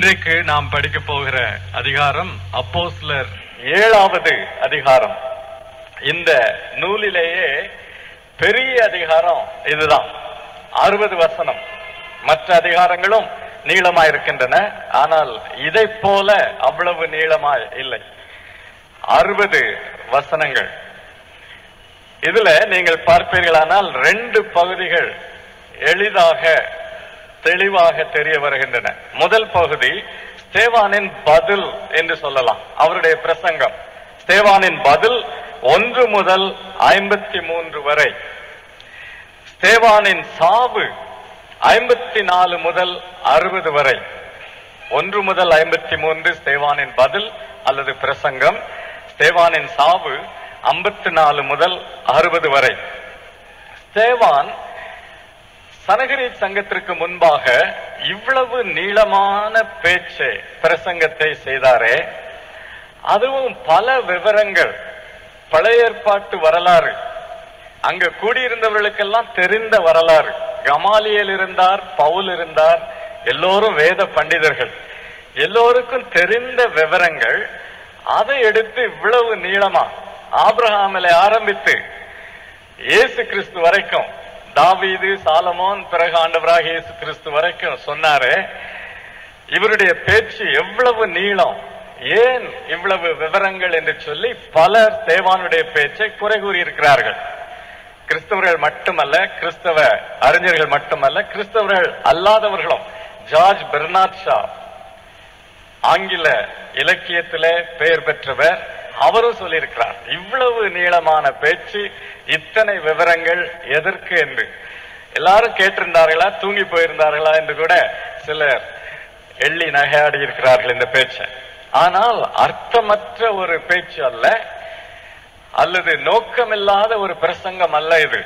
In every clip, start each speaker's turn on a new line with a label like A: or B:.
A: இன்றைக்கு நாம் படிக்க போகிற அதிகாரம் அப்போஸ்லர் ஏழாவது அதிகாரம் இந்த நூலிலேயே பெரிய அதிகாரம் இதுதான் அறுபது வசனம் மற்ற அதிகாரங்களும் நீளமாய் இருக்கின்றன ஆனால் இதை போல அவ்வளவு நீளமாய் இல்லை அறுபது வசனங்கள் இதுல நீங்கள் பார்ப்பீர்களானால் ரெண்டு பகுதிகள் எளிதாக தெளிவாக தெரிய வருகின்றன முதல் பகுதி ஸ்தேவானின் பதில் என்று சொல்லலாம் அவருடைய பிரசங்கம் ஸ்தேவானின் பதில் ஒன்று முதல் ஐம்பத்தி மூன்று வரை ஸ்தேவானின் சாவு ஐம்பத்தி நாலு முதல் அறுபது வரை ஒன்று முதல் ஐம்பத்தி மூன்று ஸ்தேவானின் பதில் அல்லது பிரசங்கம் ஸ்தேவானின் சாவு ஐம்பத்தி நாலு முதல் அறுபது வரை ஸ்தேவான் சனகிரி சங்கத்திற்கு முன்பாக இவ்வளவு நீளமான பேச்சு பிரசங்கத்தை செய்தாரே அதுவும் பல விவரங்கள் பழைய ஏற்பாட்டு வரலாறு அங்க கூடியிருந்தவர்களுக்கெல்லாம் தெரிந்த வரலாறு கமாலியல் இருந்தார் பவுல் இருந்தார் எல்லோரும் வேத பண்டிதர்கள் எல்லோருக்கும் தெரிந்த விவரங்கள் அதை எடுத்து இவ்வளவு நீளமா ஆபிரகாமிலே ஆரம்பித்து இயேசு கிறிஸ்து வரைக்கும் தாவீது சாலமோன் பிறகு ஆண்டவராக இயேசு கிறிஸ்து வரைக்கும் சொன்னாரு இவருடைய பேச்சு எவ்வளவு நீளம் ஏன் இவ்வளவு விவரங்கள் என்று சொல்லி பலர் தேவானுடைய பேச்சை குறை கூறியிருக்கிறார்கள் கிறிஸ்தவர்கள் மட்டுமல்ல கிறிஸ்தவ அறிஞர்கள் மட்டுமல்ல கிறிஸ்தவர்கள் அல்லாதவர்களும் ஜார்ஜ் பெர்னாட் ஷா ஆங்கில இலக்கியத்திலே பெயர் பெற்றவர் அவரும் சொல்லியிருக்கிறார் இவ்வளவு நீளமான பேச்சு இத்தனை விவரங்கள் எதற்கு என்று எல்லாரும் கேட்டிருந்தார்களா தூங்கி போயிருந்தார்களா என்று கூட சிலர் எள்ளி நகையாடி இருக்கிறார்கள் இந்த பேச்சை ஆனால் அர்த்தமற்ற ஒரு பேச்சு அல்ல அல்லது நோக்கமில்லாத ஒரு பிரசங்கம் அல்ல இது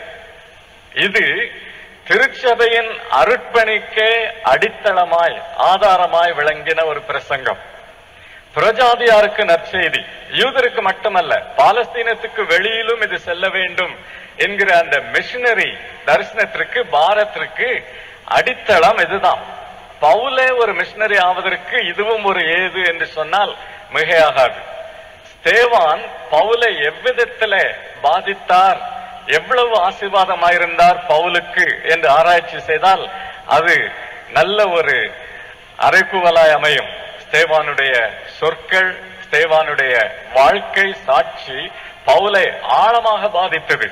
A: இது திருச்சபையின் அருட்பணிக்கே அடித்தளமாய் ஆதாரமாய் விளங்கின ஒரு பிரசங்கம் புரஜாதியாருக்கு நற்செய்தி யூதருக்கு மட்டுமல்ல பாலஸ்தீனத்துக்கு வெளியிலும் இது செல்ல வேண்டும் என்கிற அந்த மிஷினரி தரிசனத்திற்கு பாரத்திற்கு அடித்தளம் இதுதான் பவுலே ஒரு மிஷினரி ஆவதற்கு இதுவும் ஒரு ஏது என்று சொன்னால் மிகையாகாது ஸ்தேவான் பவுலை எவ்விதத்தில பாதித்தார் எவ்வளவு ஆசீர்வாதமாயிருந்தார் பவுலுக்கு என்று ஆராய்ச்சி செய்தால் அது நல்ல ஒரு அரைப்புவலாய் அமையும் ஸ்தேவானுடைய சொற்கள் ஸ்தேவானுடைய வாழ்க்கை சாட்சி பவுலை ஆழமாக பாதித்தது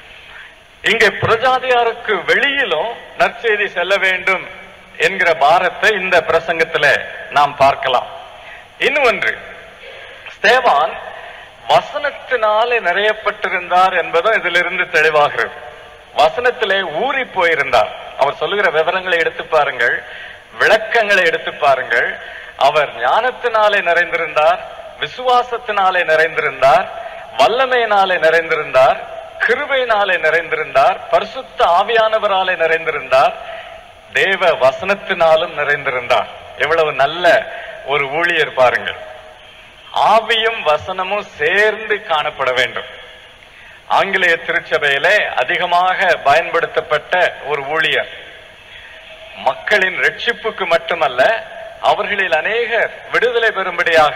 A: இங்கே புரஜாதியாருக்கு வெளியிலும் நற்செய்தி செல்ல வேண்டும் என்கிற பாரத்தை இந்த பிரசங்கத்துல நாம் பார்க்கலாம் இன்னும் ஒன்று ஸ்தேவான் வசனத்தினாலே நிறையப்பட்டிருந்தார் என்பதும் இதிலிருந்து தெளிவாகிறது வசனத்திலே ஊறி போயிருந்தார் அவர் சொல்லுகிற விவரங்களை எடுத்து பாருங்கள் விளக்கங்களை எடுத்து பாருங்கள் அவர் ஞானத்தினாலே நிறைந்திருந்தார் விசுவாசத்தினாலே நிறைந்திருந்தார் வல்லமையினாலே நிறைந்திருந்தார் கிருபையினாலே நிறைந்திருந்தார் பரிசுத்த ஆவியானவராலே நிறைந்திருந்தார் தேவ வசனத்தினாலும் நிறைந்திருந்தார் எவ்வளவு நல்ல ஒரு ஊழியர் பாருங்கள் ஆவியும் வசனமும் சேர்ந்து காணப்பட வேண்டும் ஆங்கிலேய திருச்சபையிலே அதிகமாக பயன்படுத்தப்பட்ட ஒரு ஊழியர் மக்களின் ரட்சிப்புக்கு மட்டுமல்ல அவர்களில் அநேகர் விடுதலை பெறும்படியாக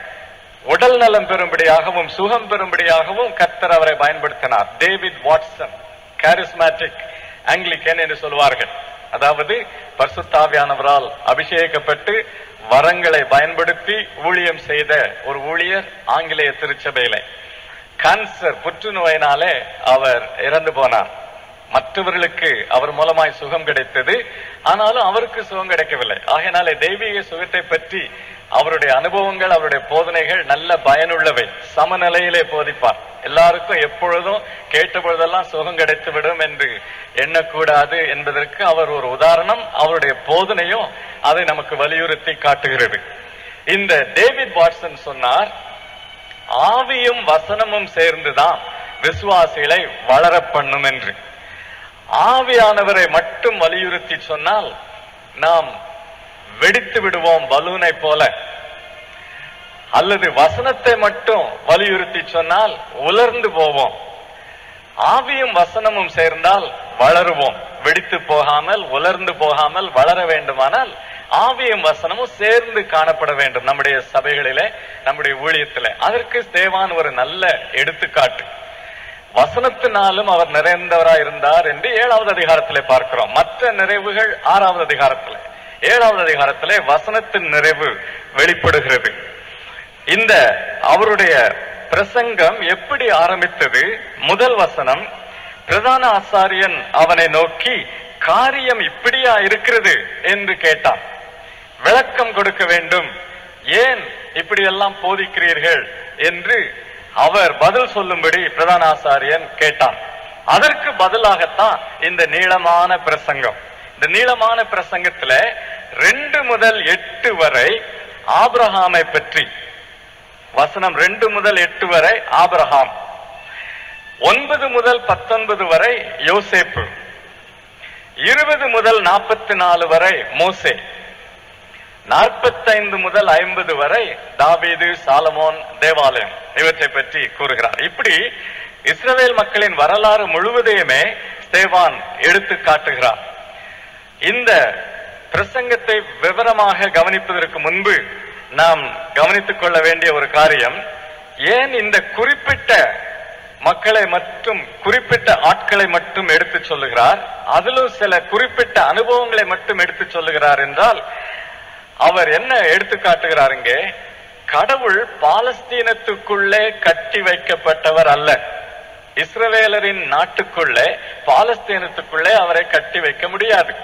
A: உடல் நலம் பெறும்படியாகவும் சுகம் பெறும்படியாகவும் கர்த்தர் அவரை பயன்படுத்தினார் டேவிட் வாட்சன் காரிஸ்மேட்டிக் ஆங்கிலிக்கன் என்று சொல்வார்கள் அதாவது பரிசுத்தாவியானவரால் அபிஷேகிக்கப்பட்டு வரங்களை பயன்படுத்தி ஊழியம் செய்த ஒரு ஊழியர் ஆங்கிலேய திருச்சபையில கேன்சர் புற்றுநோயினாலே அவர் இறந்து போனார் மற்றவர்களுக்கு அவர் மூலமாய் சுகம் கிடைத்தது ஆனாலும் அவருக்கு சுகம் கிடைக்கவில்லை ஆகையினாலே தெய்வீக சுகத்தை பற்றி அவருடைய அனுபவங்கள் அவருடைய போதனைகள் நல்ல பயனுள்ளவை சமநிலையிலே போதிப்பார் எல்லாருக்கும் எப்பொழுதும் கேட்ட பொழுதெல்லாம் சுகம் கிடைத்து விடும் என்று எண்ணக்கூடாது என்பதற்கு அவர் ஒரு உதாரணம் அவருடைய போதனையும் அதை நமக்கு வலியுறுத்தி காட்டுகிறது இந்த டேவிட் வாட்சன் சொன்னார் ஆவியும் வசனமும் சேர்ந்துதான் விசுவாசிகளை வளர பண்ணும் என்று ஆவியானவரை மட்டும் வலியுறுத்தி சொன்னால் நாம் வெடித்து விடுவோம் பலூனை போல அல்லது வசனத்தை மட்டும் வலியுறுத்தி சொன்னால் உலர்ந்து போவோம் ஆவியும் வசனமும் சேர்ந்தால் வளருவோம் வெடித்து போகாமல் உலர்ந்து போகாமல் வளர வேண்டுமானால் ஆவியும் வசனமும் சேர்ந்து காணப்பட வேண்டும் நம்முடைய சபைகளிலே நம்முடைய ஊழியத்திலே அதற்கு தேவான் ஒரு நல்ல எடுத்துக்காட்டு வசனத்தினாலும் அவர் நிறைந்தவராய் இருந்தார் என்று ஏழாவது அதிகாரத்திலே பார்க்கிறோம் மற்ற நிறைவுகள் ஆறாவது அதிகாரத்திலே ஏழாவது அதிகாரத்திலே வசனத்தின் நிறைவு வெளிப்படுகிறது இந்த அவருடைய பிரசங்கம் எப்படி ஆரம்பித்தது முதல் வசனம் பிரதான ஆசாரியன் அவனை நோக்கி காரியம் இப்படியா இருக்கிறது என்று கேட்டான் விளக்கம் கொடுக்க வேண்டும் ஏன் இப்படி எல்லாம் போதிக்கிறீர்கள் என்று அவர் பதில் சொல்லும்படி பிரதான ஆசாரியன் கேட்டான் அதற்கு பதிலாகத்தான் இந்த நீளமான பிரசங்கம் இந்த நீளமான பிரசங்கத்துல ரெண்டு முதல் எட்டு வரை ஆபிரஹாமை பற்றி வசனம் ரெண்டு முதல் எட்டு வரை ஆபிரஹாம் ஒன்பது முதல் பத்தொன்பது வரை யோசேப்பு இருபது முதல் நாற்பத்தி நாலு வரை மோசே நாற்பத்தைந்து முதல் ஐம்பது வரை தாவீது சாலமோன் தேவாலயம் இவற்றை பற்றி கூறுகிறார் இப்படி இஸ்ரவேல் மக்களின் வரலாறு முழுவதையுமே ஸ்தேவான் எடுத்து காட்டுகிறார் இந்த பிரசங்கத்தை விவரமாக கவனிப்பதற்கு முன்பு நாம் கவனித்துக் கொள்ள வேண்டிய ஒரு காரியம் ஏன் இந்த குறிப்பிட்ட மக்களை மட்டும் குறிப்பிட்ட ஆட்களை மட்டும் எடுத்து சொல்லுகிறார் அதிலும் சில குறிப்பிட்ட அனுபவங்களை மட்டும் எடுத்து சொல்லுகிறார் என்றால் அவர் என்ன எடுத்து காட்டுகிறார் இங்கே கடவுள் பாலஸ்தீனத்துக்குள்ளே கட்டி வைக்கப்பட்டவர் அல்ல இஸ்ரவேலரின் நாட்டுக்குள்ளே பாலஸ்தீனத்துக்குள்ளே அவரை கட்டி வைக்க முடியாது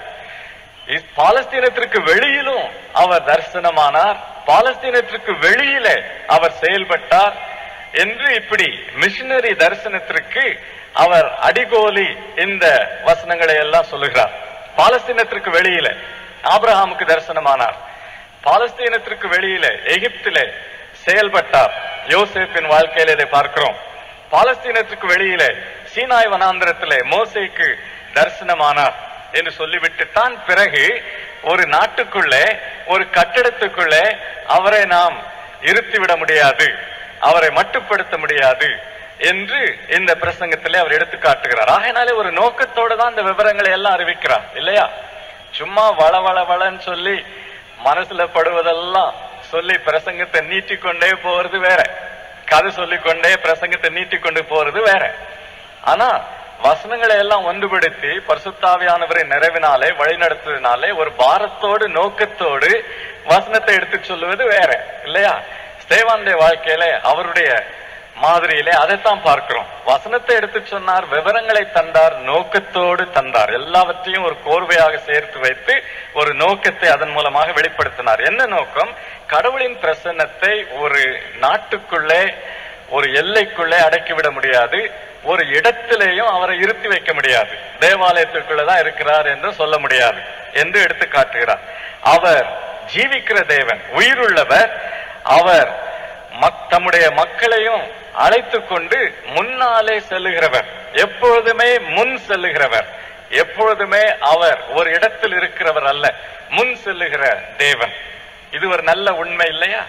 A: இஸ்- பாலஸ்தீனத்திற்கு வெளியிலும் அவர் தரிசனமானார் பாலஸ்தீனத்திற்கு வெளியிலே அவர் செயல்பட்டார் என்று இப்படி மிஷினரி தரிசனத்திற்கு அவர் அடிகோலி இந்த வசனங்களை எல்லாம் சொல்லுகிறார் பாலஸ்தீனத்திற்கு வெளியிலே ஆபிரகாமுக்கு தரிசனமானார் பாலஸ்தீனத்திற்கு வெளியிலே எகிப்திலே செயல்பட்டார் யோசேப்பின் வாழ்க்கையில இதை பார்க்கிறோம் பாலஸ்தீனத்திற்கு வெளியிலே சீனாய் வனாந்திரத்திலே மோசேக்கு தரிசனமானார் என்று சொல்லிவிட்டு தான் பிறகு ஒரு நாட்டுக்குள்ளே ஒரு கட்டிடத்துக்குள்ளே அவரை நாம் இருத்திவிட முடியாது அவரை மட்டுப்படுத்த முடியாது என்று இந்த பிரசங்கத்திலே அவர் எடுத்து காட்டுகிறார் ஆகையினாலே ஒரு நோக்கத்தோட தான் இந்த விவரங்களை எல்லாம் அறிவிக்கிறார் இல்லையா சும்மா வள வள வளன்னு சொல்லி மனசுல படுவதெல்லாம் சொல்லி பிரசங்கத்தை நீட்டிக்கொண்டே போறது வேற கதை சொல்லிக்கொண்டே பிரசங்கத்தை நீட்டிக்கொண்டு போறது வேற ஆனா வசனங்களை எல்லாம் ஒன்றுபடுத்தி பரிசுத்தாவியானவரின் நிறைவினாலே வழிநடத்துவதனாலே ஒரு பாரத்தோடு நோக்கத்தோடு வசனத்தை எடுத்து சொல்லுவது வேற இல்லையா ஸ்தேவானுடைய வாழ்க்கையில அவருடைய மாதிரியிலே அதைத்தான் பார்க்கிறோம் வசனத்தை எடுத்து சொன்னார் விவரங்களை தந்தார் நோக்கத்தோடு தந்தார் எல்லாவற்றையும் ஒரு கோர்வையாக சேர்த்து வைத்து ஒரு நோக்கத்தை அதன் மூலமாக வெளிப்படுத்தினார் என்ன நோக்கம் கடவுளின் பிரசன்னத்தை ஒரு நாட்டுக்குள்ளே ஒரு எல்லைக்குள்ளே அடக்கிவிட முடியாது ஒரு இடத்திலேயும் அவரை இருத்தி வைக்க முடியாது தேவாலயத்திற்குள்ளதான் இருக்கிறார் என்று சொல்ல முடியாது என்று எடுத்து காட்டுகிறார் அவர் ஜீவிக்கிற தேவன் உயிருள்ளவர் அவர் மக்- தம்முடைய மக்களையும் அழைத்து கொண்டு முன்னாலே செல்லுகிறவர் எப்பொழுதுமே முன் செல்லுகிறவர் எப்பொழுதுமே அவர் ஒரு இடத்தில் இருக்கிறவர் அல்ல முன் செல்லுகிற தேவன் இது ஒரு நல்ல உண்மை இல்லையா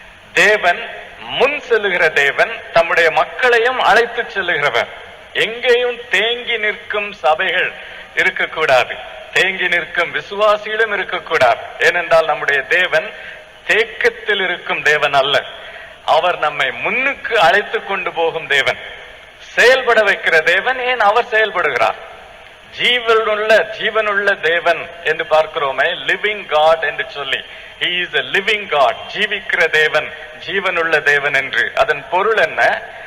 A: தேவன் முன் செல்லுகிற தேவன் தம்முடைய மக்களையும் அழைத்து செல்லுகிறவர் எங்கேயும் தேங்கி நிற்கும் சபைகள் இருக்கக்கூடாது தேங்கி நிற்கும் விசுவாசிகளும் இருக்கக்கூடாது ஏனென்றால் நம்முடைய தேவன் தேக்கத்தில் இருக்கும் தேவன் அல்ல அவர் நம்மை முன்னுக்கு அழைத்து கொண்டு போகும் தேவன் செயல்பட வைக்கிற தேவன் ஏன் அவர் செயல்படுகிறார் ஜீவனுள்ள ஜீவனுள்ள தேவன் என்று பார்க்கிறோமே லிவிங் காட் என்று சொல்லி he is a living God ஜீவிக்கிற தேவன் ஜீவனுள்ள தேவன் என்று அதன் பொருள் என்ன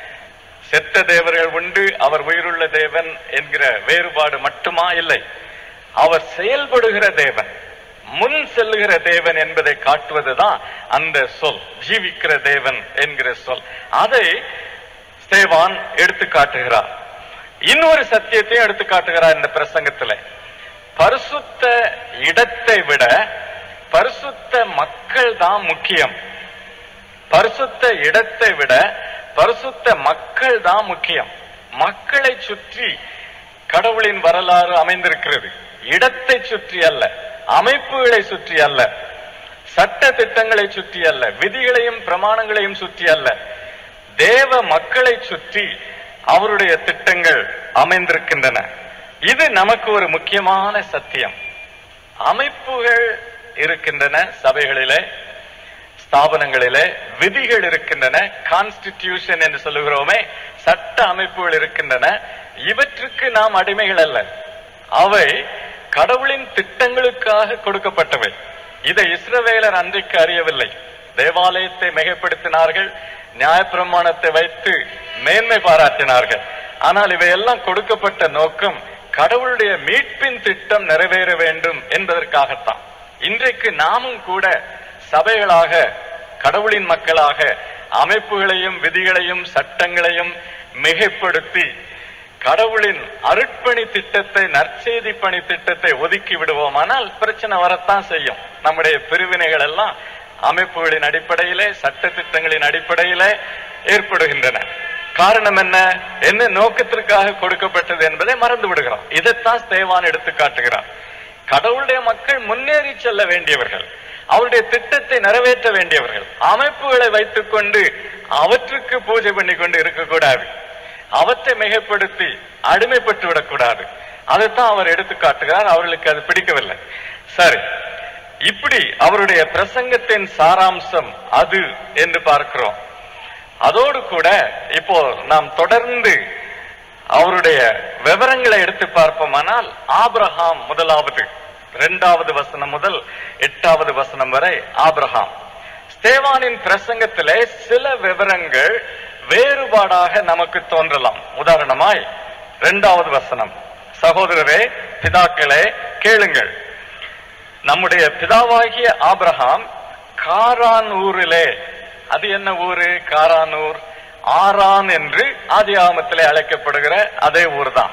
A: செத்த தேவர்கள் உண்டு அவர் உயிருள்ள தேவன் என்கிற வேறுபாடு மட்டுமா இல்லை அவர் செயல்படுகிற தேவன் முன் செல்லுகிற தேவன் என்பதை காட்டுவதுதான் அந்த சொல் ஜீவிக்கிற தேவன் என்கிற சொல் அதை ஸ்தேவான் எடுத்து காட்டுகிறார் இன்னொரு சத்தியத்தையும் எடுத்து காட்டுகிறார் இந்த பிரசங்கத்துல பரிசுத்த இடத்தை விட பரிசுத்த மக்கள் தான் முக்கியம் பரிசுத்த இடத்தை விட பரிசுத்த மக்கள் தான் முக்கியம் மக்களை சுற்றி கடவுளின் வரலாறு அமைந்திருக்கிறது இடத்தை சுற்றி அல்ல அமைப்புகளை சுற்றி அல்ல சட்ட திட்டங்களை சுற்றி அல்ல விதிகளையும் பிரமாணங்களையும் சுற்றி அல்ல தேவ மக்களை சுற்றி அவருடைய திட்டங்கள் அமைந்திருக்கின்றன இது நமக்கு ஒரு முக்கியமான சத்தியம் அமைப்புகள் இருக்கின்றன சபைகளிலே ஸ்தாபனங்களிலே விதிகள் இருக்கின்றன கான்ஸ்டிடியூஷன் என்று சொல்லுகிறோமே சட்ட அமைப்புகள் இருக்கின்றன இவற்றுக்கு நாம் அடிமைகள் அல்ல அவை கடவுளின் திட்டங்களுக்காக கொடுக்கப்பட்டவை இதை இஸ்ரவேலர் அன்றைக்கு அறியவில்லை தேவாலயத்தை மிகைப்படுத்தினார்கள் நியாயப்பிரமாணத்தை வைத்து மேன்மை பாராட்டினார்கள் ஆனால் இவையெல்லாம் கொடுக்கப்பட்ட நோக்கம் கடவுளுடைய மீட்பின் திட்டம் நிறைவேற வேண்டும் என்பதற்காகத்தான் இன்றைக்கு நாமும் கூட சபைகளாக கடவுளின் மக்களாக அமைப்புகளையும் விதிகளையும் சட்டங்களையும் மிகைப்படுத்தி கடவுளின் அருட்பணி திட்டத்தை நற்செய்தி பணி திட்டத்தை ஒதுக்கி விடுவோமானால் பிரச்சனை வரத்தான் செய்யும் நம்முடைய பிரிவினைகள் எல்லாம் அமைப்புகளின் அடிப்படையிலே சட்ட திட்டங்களின் அடிப்படையிலே ஏற்படுகின்றன காரணம் என்ன என்ன நோக்கத்திற்காக கொடுக்கப்பட்டது என்பதை மறந்து விடுகிறோம் இதைத்தான் ஸ்தேவான் எடுத்து காட்டுகிறார் கடவுளுடைய மக்கள் முன்னேறி செல்ல வேண்டியவர்கள் அவருடைய திட்டத்தை நிறைவேற்ற வேண்டியவர்கள் அமைப்புகளை வைத்துக் கொண்டு அவற்றுக்கு பூஜை பண்ணி கொண்டு இருக்கக்கூடாது அவற்றை மிகைப்படுத்தி அடிமைப்பட்டு விடக்கூடாது அதைத்தான் அவர் எடுத்து காட்டுகிறார் அவர்களுக்கு அது பிடிக்கவில்லை சரி இப்படி அவருடைய பிரசங்கத்தின் சாராம்சம் அது என்று பார்க்கிறோம் அதோடு கூட இப்போ நாம் தொடர்ந்து அவருடைய விவரங்களை எடுத்து பார்ப்போமானால் ஆபிரகாம் முதலாவது இரண்டாவது வசனம் முதல் எட்டாவது வசனம் வரை ஆபிரகாம் ஸ்தேவானின் பிரசங்கத்திலே சில விவரங்கள் வேறுபாடாக நமக்கு தோன்றலாம் உதாரணமாய் இரண்டாவது வசனம் சகோதரரே பிதாக்களே கேளுங்கள் நம்முடைய பிதாவாகிய ஆபிரகாம் காரான் ஊரிலே அது என்ன ஊரு காரானூர் ஆரான் என்று ஆதியாகமத்திலே அழைக்கப்படுகிற அதே ஊர்தான்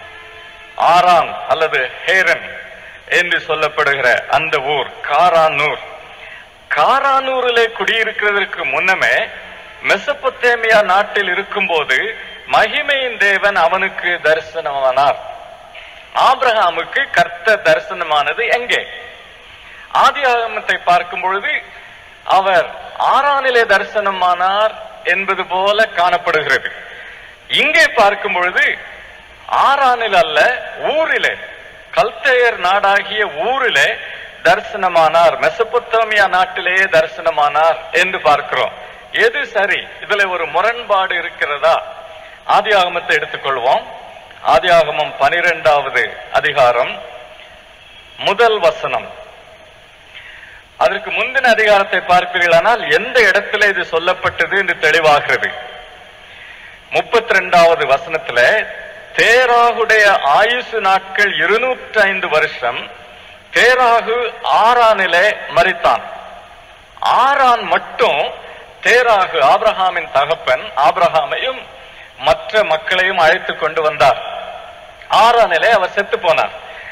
A: ஆரான் அல்லது ஹேரன் என்று சொல்லப்படுகிற அந்த ஊர் காரானூர் காரானூரிலே குடியிருக்கிறதற்கு முன்னமே மெசபொத்தேமியா நாட்டில் இருக்கும்போது மகிமையின் தேவன் அவனுக்கு தரிசனமானார் ஆபிரகாமுக்கு கர்த்த தரிசனமானது எங்கே ஆதியாகமத்தை பார்க்கும் பொழுது அவர் ஆறானிலே தரிசனமானார் என்பது போல காணப்படுகிறது இங்கே பார்க்கும் பொழுது ஆறானில் அல்ல ஊரிலே கல்தேயர் நாடாகிய ஊரிலே தரிசனமானார் மெசபொத்தோமியா நாட்டிலேயே தரிசனமானார் என்று பார்க்கிறோம் எது சரி இதுல ஒரு முரண்பாடு இருக்கிறதா ஆதியாகமத்தை எடுத்துக்கொள்வோம் ஆதியாகமம் பனிரெண்டாவது அதிகாரம் முதல் வசனம் அதற்கு முந்தின அதிகாரத்தை பார்ப்பீர்களானால் எந்த இடத்துல இது சொல்லப்பட்டது என்று தெளிவாகிறது முப்பத்தி ரெண்டாவது வசனத்துல தேராகுடைய ஆயுசு நாட்கள் இருநூற்றி ஐந்து வருஷம் தேராகு ஆறானிலே மறித்தான் ஆறான் மட்டும் தேராகு ஆபிரஹாமின் தகப்பன் ஆபிரஹாமையும் மற்ற மக்களையும் அழைத்து கொண்டு வந்தார் ஆறானிலே அவர் செத்து போனார்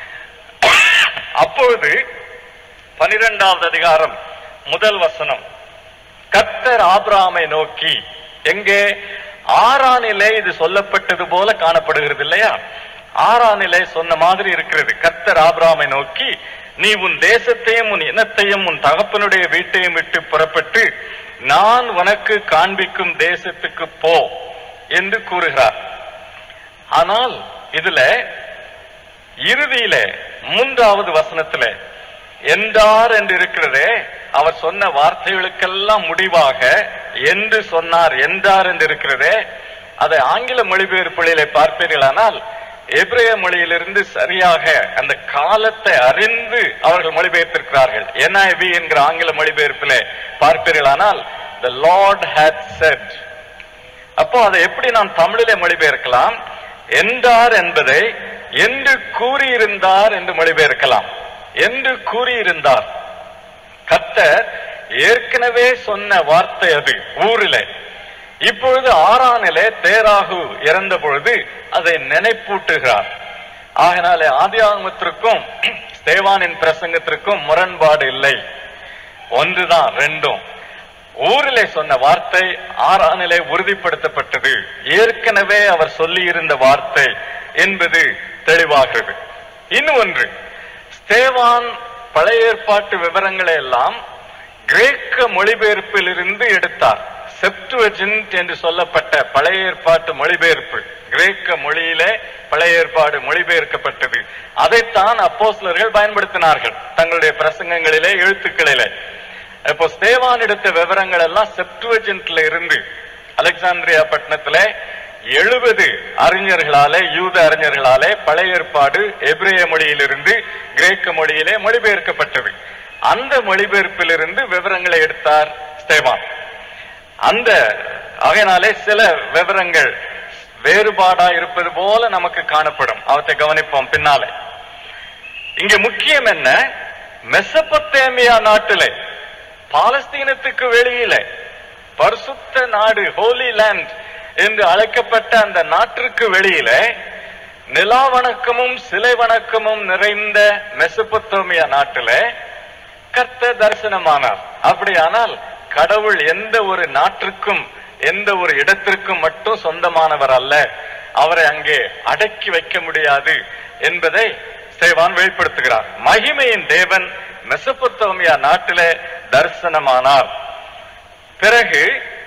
A: அப்பொழுது பனிரெண்டாவது அதிகாரம் முதல் வசனம் கர்த்தர் ஆபிரகாமை நோக்கி எங்கே ஆறானிலே இது சொல்லப்பட்டது போல காணப்படுகிறது இல்லையா ஆறானிலே சொன்ன மாதிரி இருக்கிறது கர்த்தர் ஆபிரகாமை நோக்கி நீ உன் தேசத்தையும் உன் இனத்தையும் உன் தகப்பனுடைய வீட்டையும் விட்டு புறப்பட்டு நான் உனக்கு காண்பிக்கும் தேசத்துக்கு போ என்று கூறுகிறார் ஆனால் இதுல இறுதியிலே மூன்றாவது வசனத்திலே என்றார் என்று இருக்கிறதே அவர் சொன்ன வார்த்தைகளுக்கெல்லாம் முடிவாக என்று சொன்னார் என்றார் என்று இருக்கிறதே அதை ஆங்கில மொழிபெயர்ப்புகளிலே பார்ப்பீர்களானால் எபிரேய மொழியிலிருந்து சரியாக அந்த காலத்தை அறிந்து அவர்கள் மொழிபெயர்த்திருக்கிறார்கள் NIV என்கிற ஆங்கில மொழிபெயர்ப்பிலே பார்ப்பீர்களானால் the lord had said அப்போ அதை எப்படி நாம் தமிழிலே மொழிபெயர்க்கலாம் என்றார் என்பதை என்று கூறியிருந்தார் என்று மொழிபெயர்க்கலாம் என்று கூறியிருந்தார் கர்த்தர் ஏற்கனவே சொன்ன வார்த்தை அது ஊரிலே இப்பொழுது ஆறானிலே தேராகு இறந்த பொழுது அதை நினைப்பூட்டுகிறார் ஆகினாலே ஆதியாகமத்திற்கும் ஸ்தேவானின் பிரசங்கத்திற்கும் முரண்பாடு இல்லை ஒன்றுதான் ரெண்டும் ஊரிலே சொன்ன வார்த்தை ஆறானிலே உறுதிப்படுத்தப்பட்டது ஏற்கனவே அவர் சொல்லியிருந்த வார்த்தை என்பது தெளிவாகிறது இன்னும் ஒன்று ஸ்தேவான் பழைய ஏற்பாட்டு விவரங்களை எல்லாம் கிரேக்க மொழிபெயர்ப்பில் இருந்து எடுத்தார் செப்டுவஜின்ட் என்று சொல்லப்பட்ட பழைய ஏற்பாட்டு மொழிபெயர்ப்பு கிரேக்க மொழியிலே பழைய ஏற்பாடு மொழிபெயர்க்கப்பட்டது அதைத்தான் அப்போஸ்லர்கள் பயன்படுத்தினார்கள் தங்களுடைய பிரசங்கங்களிலே எழுத்துக்களிலே இப்போ ஸ்தேவான் எடுத்த விவரங்கள் எல்லாம் செப்டுவஜென்ட்ல இருந்து அலெக்சாந்திரியா பட்டணத்திலே எழுபது அறிஞர்களாலே யூத அறிஞர்களாலே பழைய ஏற்பாடு எபிரேய மொழியிலிருந்து கிரேக்க மொழியிலே மொழிபெயர்க்கப்பட்டது அந்த மொழிபெயர்ப்பிலிருந்து விவரங்களை எடுத்தார் ஸ்தேவான் அந்த ஆகையினாலே சில விவரங்கள் வேறுபாடா இருப்பது போல நமக்கு காணப்படும் அவற்றை கவனிப்போம் பின்னாலே இங்க முக்கியம் என்ன மெசபத்தேமியா நாட்டிலே பாலஸ்தீனத்துக்கு வெளியிலே பரிசுத்த நாடு ஹோலி லேண்ட் என்று அழைக்கப்பட்ட அந்த நாட்டிற்கு வெளியிலே நிலா வணக்கமும் சிலை வணக்கமும் நிறைந்த மெசபத்தோமியா நாட்டிலே கர்த்தர் தரிசனமானார் அப்படியானால் கடவுள் எந்த ஒரு நாட்டிற்கும் எந்த ஒரு இடத்திற்கும் மட்டும் சொந்தமானவர் அல்ல அவரை அங்கே அடக்கி வைக்க முடியாது என்பதை சேவான் வெளிப்படுத்துகிறார் மகிமையின் தேவன் மெசபத்தோமியா நாட்டிலே தரிசனமானார் பிறகு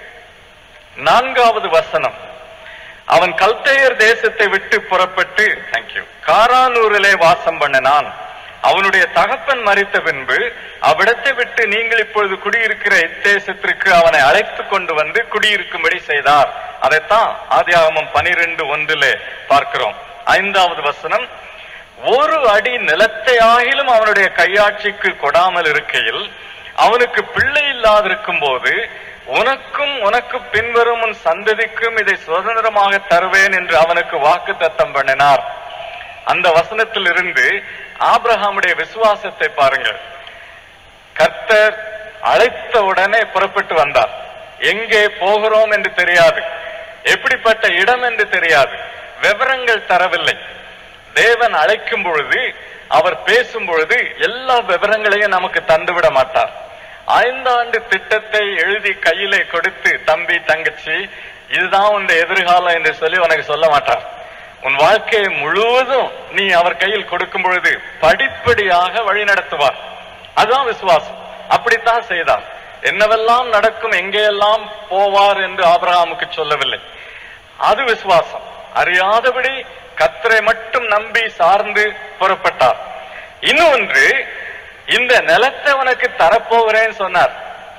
A: நான்காவது வசனம் அவன் கல்தையர் தேசத்தை விட்டு புறப்பட்டு தேங்க்யூ காரானூரிலே வாசம் பண்ணினான் அவனுடைய தகப்பன் மறித்த பின்பு அவ்விடத்தை விட்டு நீங்கள் இப்பொழுது குடியிருக்கிற இத்தேசத்திற்கு அவனை அழைத்து கொண்டு வந்து குடியிருக்கும்படி செய்தார் அதைத்தான் ஆதியாகமம் பனிரெண்டு ஒன்றிலே பார்க்கிறோம் ஐந்தாவது வசனம் ஒரு அடி நிலத்தை ஆகிலும் அவனுடைய கையாட்சிக்கு கொடாமல் இருக்கையில் அவனுக்கு பிள்ளை இல்லாதிருக்கும் போது உனக்கும் உனக்கு பின்வரும் உன் சந்ததிக்கும் இதை சுதந்திரமாக தருவேன் என்று அவனுக்கு வாக்கு தத்தம் பண்ணினார் அந்த வசனத்தில் இருந்து ஆபிரகாமுடைய விசுவாசத்தை பாருங்கள் கர்த்தர் அழைத்த உடனே புறப்பட்டு வந்தார் எங்கே போகிறோம் என்று தெரியாது எப்படிப்பட்ட இடம் என்று தெரியாது விவரங்கள் தரவில்லை தேவன் அழைக்கும் பொழுது அவர் பேசும் பொழுது எல்லா விவரங்களையும் நமக்கு தந்துவிட மாட்டார் ஐந்தாண்டு திட்டத்தை எழுதி கையிலே கொடுத்து தம்பி தங்கச்சி இதுதான் உன் எதிர்காலம் என்று சொல்லி உனக்கு சொல்ல மாட்டார் உன் வாழ்க்கையை முழுவதும் நீ அவர் கையில் கொடுக்கும் பொழுது படிப்படியாக வழி நடத்துவார் அதுதான் விசுவாசம் அப்படித்தான் செய்தார் என்னவெல்லாம் நடக்கும் எங்கேயெல்லாம் போவார் என்று ஆபிரகாமுக்கு சொல்லவில்லை அது விசுவாசம் அறியாதபடி கத்தரை மட்டும் நம்பி சார்ந்து புறப்பட்டார் இன்னொன்று இந்த நிலத்தை உனக்கு தரப்போகிறேன்னு சொன்னார்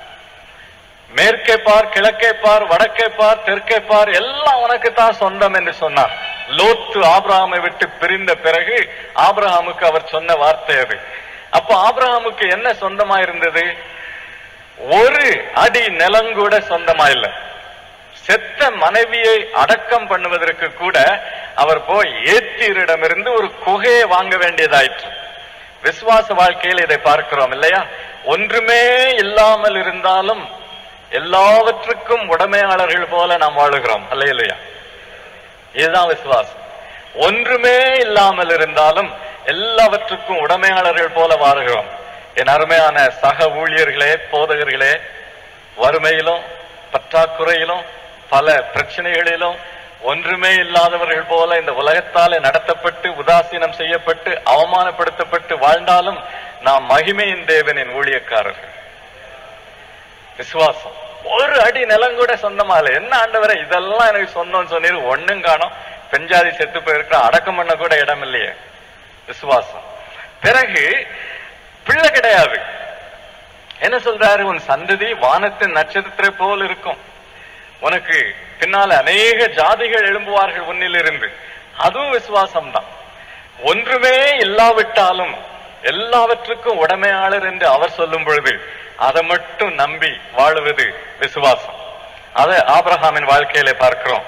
A: மேற்கே பார் கிழக்கே பார் வடக்கே பார் தெற்கே பார் எல்லாம் உனக்கு தான் சொந்தம் என்று சொன்னார் லோத்து ஆபிரகாமை விட்டு பிரிந்த பிறகு ஆபிரகாமுக்கு அவர் சொன்ன வார்த்தை அது அப்போ ஆபிரகாமுக்கு என்ன சொந்தமா இருந்தது ஒரு அடி நிலங்கூட சொந்தமா இல்லை செத்த மனைவியை அடக்கம் பண்ணுவதற்கு கூட அவர் போய் ஏத்தீரிடமிருந்து ஒரு குகையை வாங்க வேண்டியதாயிற்று விசுவாச வாழ்க்கையில் இதை பார்க்கிறோம் இல்லையா ஒன்றுமே இல்லாமல் இருந்தாலும் எல்லாவற்றுக்கும் உடைமையாளர்கள் போல நாம் வாழுகிறோம் அல்ல இல்லையா இதுதான் விசுவாசம் ஒன்றுமே இல்லாமல் இருந்தாலும் எல்லாவற்றுக்கும் உடைமையாளர்கள் போல வாழுகிறோம் என் அருமையான சக ஊழியர்களே போதகர்களே வறுமையிலும் பற்றாக்குறையிலும் பல பிரச்சனைகளிலும் ஒன்றுமே இல்லாதவர்கள் போல இந்த உலகத்தாலே நடத்தப்பட்டு உதாசீனம் செய்யப்பட்டு அவமானப்படுத்தப்பட்டு வாழ்ந்தாலும் நாம் மகிமையின் தேவனின் ஊழியக்காரர்கள் விசுவாசம் ஒரு அடி நிலம் கூட சொந்தமா இல்லை என்ன ஆண்டவரை இதெல்லாம் எனக்கு சொந்தம் சொன்னீர் ஒண்ணும் காணும் பெஞ்சாதி செத்து போயிருக்கிற அடக்கம் பண்ண கூட இடம் இல்லையே விசுவாசம் பிறகு பிள்ளை கிடையாது என்ன சொல்றாரு உன் சந்ததி வானத்தின் நட்சத்திரத்தை போல் இருக்கும் உனக்கு பின்னால அநேக ஜாதிகள் எழும்புவார்கள் உன்னிலிருந்து அதுவும் விசுவாசம் தான் ஒன்றுமே இல்லாவிட்டாலும் எல்லாவற்றுக்கும் உடைமையாளர் என்று அவர் சொல்லும் பொழுது அதை மட்டும் நம்பி வாழுவது விசுவாசம் அதை ஆபிரகாமின் வாழ்க்கையில பார்க்கிறோம்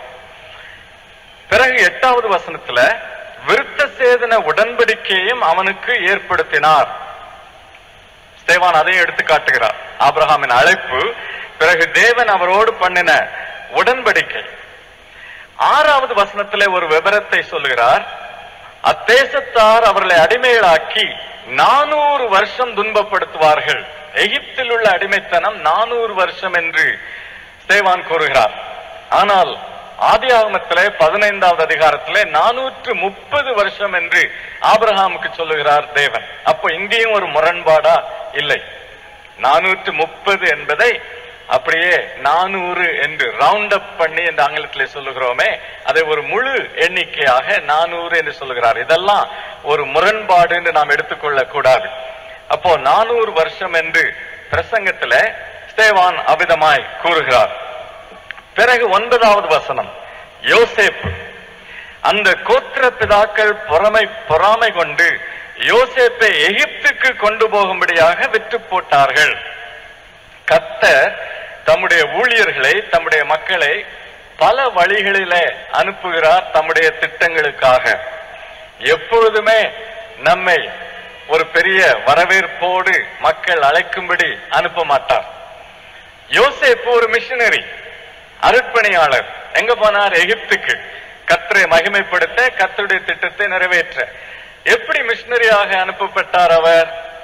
A: பிறகு எட்டாவது வசனத்துல விருத்த சேதன உடன்படிக்கையும் அவனுக்கு ஏற்படுத்தினார் ஸ்தேவான் அதையும் எடுத்து காட்டுகிறார் ஆபிரகாமின் அழைப்பு பிறகு தேவன் அவரோடு பண்ணின உடன்படிக்கை ஆறாவது வசனத்திலே ஒரு விவரத்தை சொல்லுகிறார் அத்தேசத்தார் அவர்களை அடிமைகளாக்கி நானூறு வருஷம் துன்பப்படுத்துவார்கள் எகிப்தில் உள்ள அடிமைத்தனம் நானூறு வருஷம் என்று ஸ்தேவான் கூறுகிறார் ஆனால் ஆதியாகமத்திலே பதினைந்தாவது அதிகாரத்திலே நானூற்று முப்பது வருஷம் என்று ஆபிரகாமுக்கு சொல்லுகிறார் தேவன் அப்போ இங்கேயும் ஒரு முரண்பாடா இல்லை நானூற்று முப்பது என்பதை அப்படியே நானூறு என்று ரவுண்ட் அப் பண்ணி என்று ஆங்கிலத்திலே சொல்லுகிறோமே அதை ஒரு முழு எண்ணிக்கையாக நானூறு என்று சொல்லுகிறார் இதெல்லாம் ஒரு முரண்பாடு என்று நாம் எடுத்துக்கொள்ள கூடாது அப்போ நானூறு வருஷம் என்று பிரசங்கத்துல ஸ்தேவான் அவிதமாய் கூறுகிறார் பிறகு ஒன்பதாவது வசனம் யோசேப்பு அந்த கோத்திர பிதாக்கள் பொறாமை பொறாமை கொண்டு யோசேப்பை எகிப்துக்கு கொண்டு போகும்படியாக விற்று போட்டார்கள் கத்தர் தம்முடைய ஊழியர்களை தம்முடைய மக்களை பல வழிகளிலே அனுப்புகிறார் தம்முடைய திட்டங்களுக்காக எப்பொழுதுமே நம்மை ஒரு பெரிய வரவேற்போடு மக்கள் அழைக்கும்படி அனுப்ப மாட்டார் யோசேப்பு ஒரு மிஷினரி அருட்பணியாளர் எங்க போனார் எகிப்துக்கு கத்தரை மகிமைப்படுத்த கத்தருடைய திட்டத்தை நிறைவேற்ற எப்படி மிஷினரியாக அனுப்பப்பட்டார் அவர்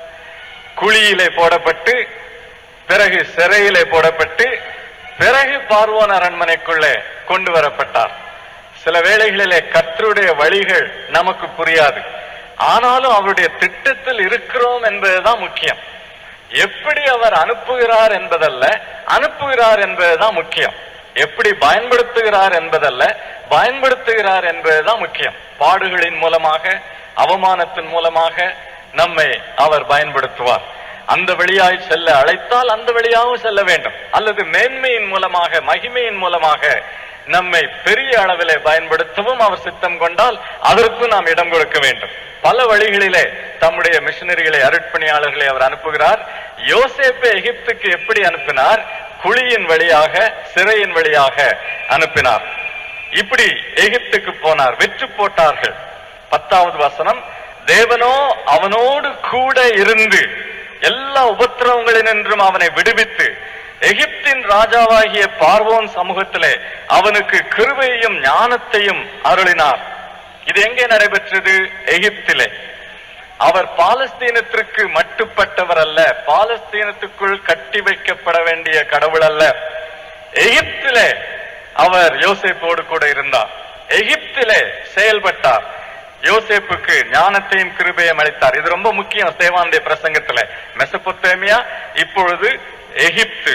A: குழியிலே போடப்பட்டு பிறகு சிறையிலே போடப்பட்டு பிறகு பார்வோன் அரண்மனைக்குள்ளே கொண்டு வரப்பட்டார் சில வேளைகளிலே கத்தருடைய வழிகள் நமக்கு புரியாது ஆனாலும் அவருடைய திட்டத்தில் இருக்கிறோம் என்பதுதான் முக்கியம் எப்படி அவர் அனுப்புகிறார் என்பதல்ல அனுப்புகிறார் என்பதுதான் முக்கியம் எப்படி பயன்படுத்துகிறார் என்பதல்ல பயன்படுத்துகிறார் என்பதுதான் முக்கியம் பாடுகளின் மூலமாக அவமானத்தின் மூலமாக நம்மை அவர் பயன்படுத்துவார் அந்த வழியாய் செல்ல அழைத்தால் அந்த வழியாகவும் செல்ல வேண்டும் அல்லது மேன்மையின் மூலமாக மகிமையின் மூலமாக நம்மை பெரிய அளவிலே பயன்படுத்தவும் அவர் சித்தம் கொண்டால் அதற்கும் நாம் இடம் கொடுக்க வேண்டும் பல வழிகளிலே தம்முடைய மிஷினரிகளை அருட்பணியாளர்களை அவர் அனுப்புகிறார் யோசேப்பை எகிப்துக்கு எப்படி அனுப்பினார் குழியின் வழியாக சிறையின் வழியாக அனுப்பினார் இப்படி எகிப்துக்கு போனார் வெற்றி போட்டார்கள் பத்தாவது வசனம் தேவனோ அவனோடு கூட இருந்து எல்லா உபத்திரவங்களினின்றும் அவனை விடுவித்து எகிப்தின் ராஜாவாகிய பார்வோன் சமூகத்திலே அவனுக்கு கிருபையையும் ஞானத்தையும் அருளினார் இது எங்கே நடைபெற்றது எகிப்திலே அவர் பாலஸ்தீனத்திற்கு மட்டுப்பட்டவர் அல்ல பாலஸ்தீனத்துக்குள் கட்டி வைக்கப்பட வேண்டிய கடவுள் அல்ல எகிப்திலே அவர் யோசேப்போடு கூட இருந்தார் எகிப்திலே செயல்பட்டார் யோசேப்புக்கு ஞானத்தையும் கிருபையும் அளித்தார் இது ரொம்ப முக்கியம் சேவானுடைய பிரசங்கத்துல மெசபொத்தேமியா இப்பொழுது எகிப்து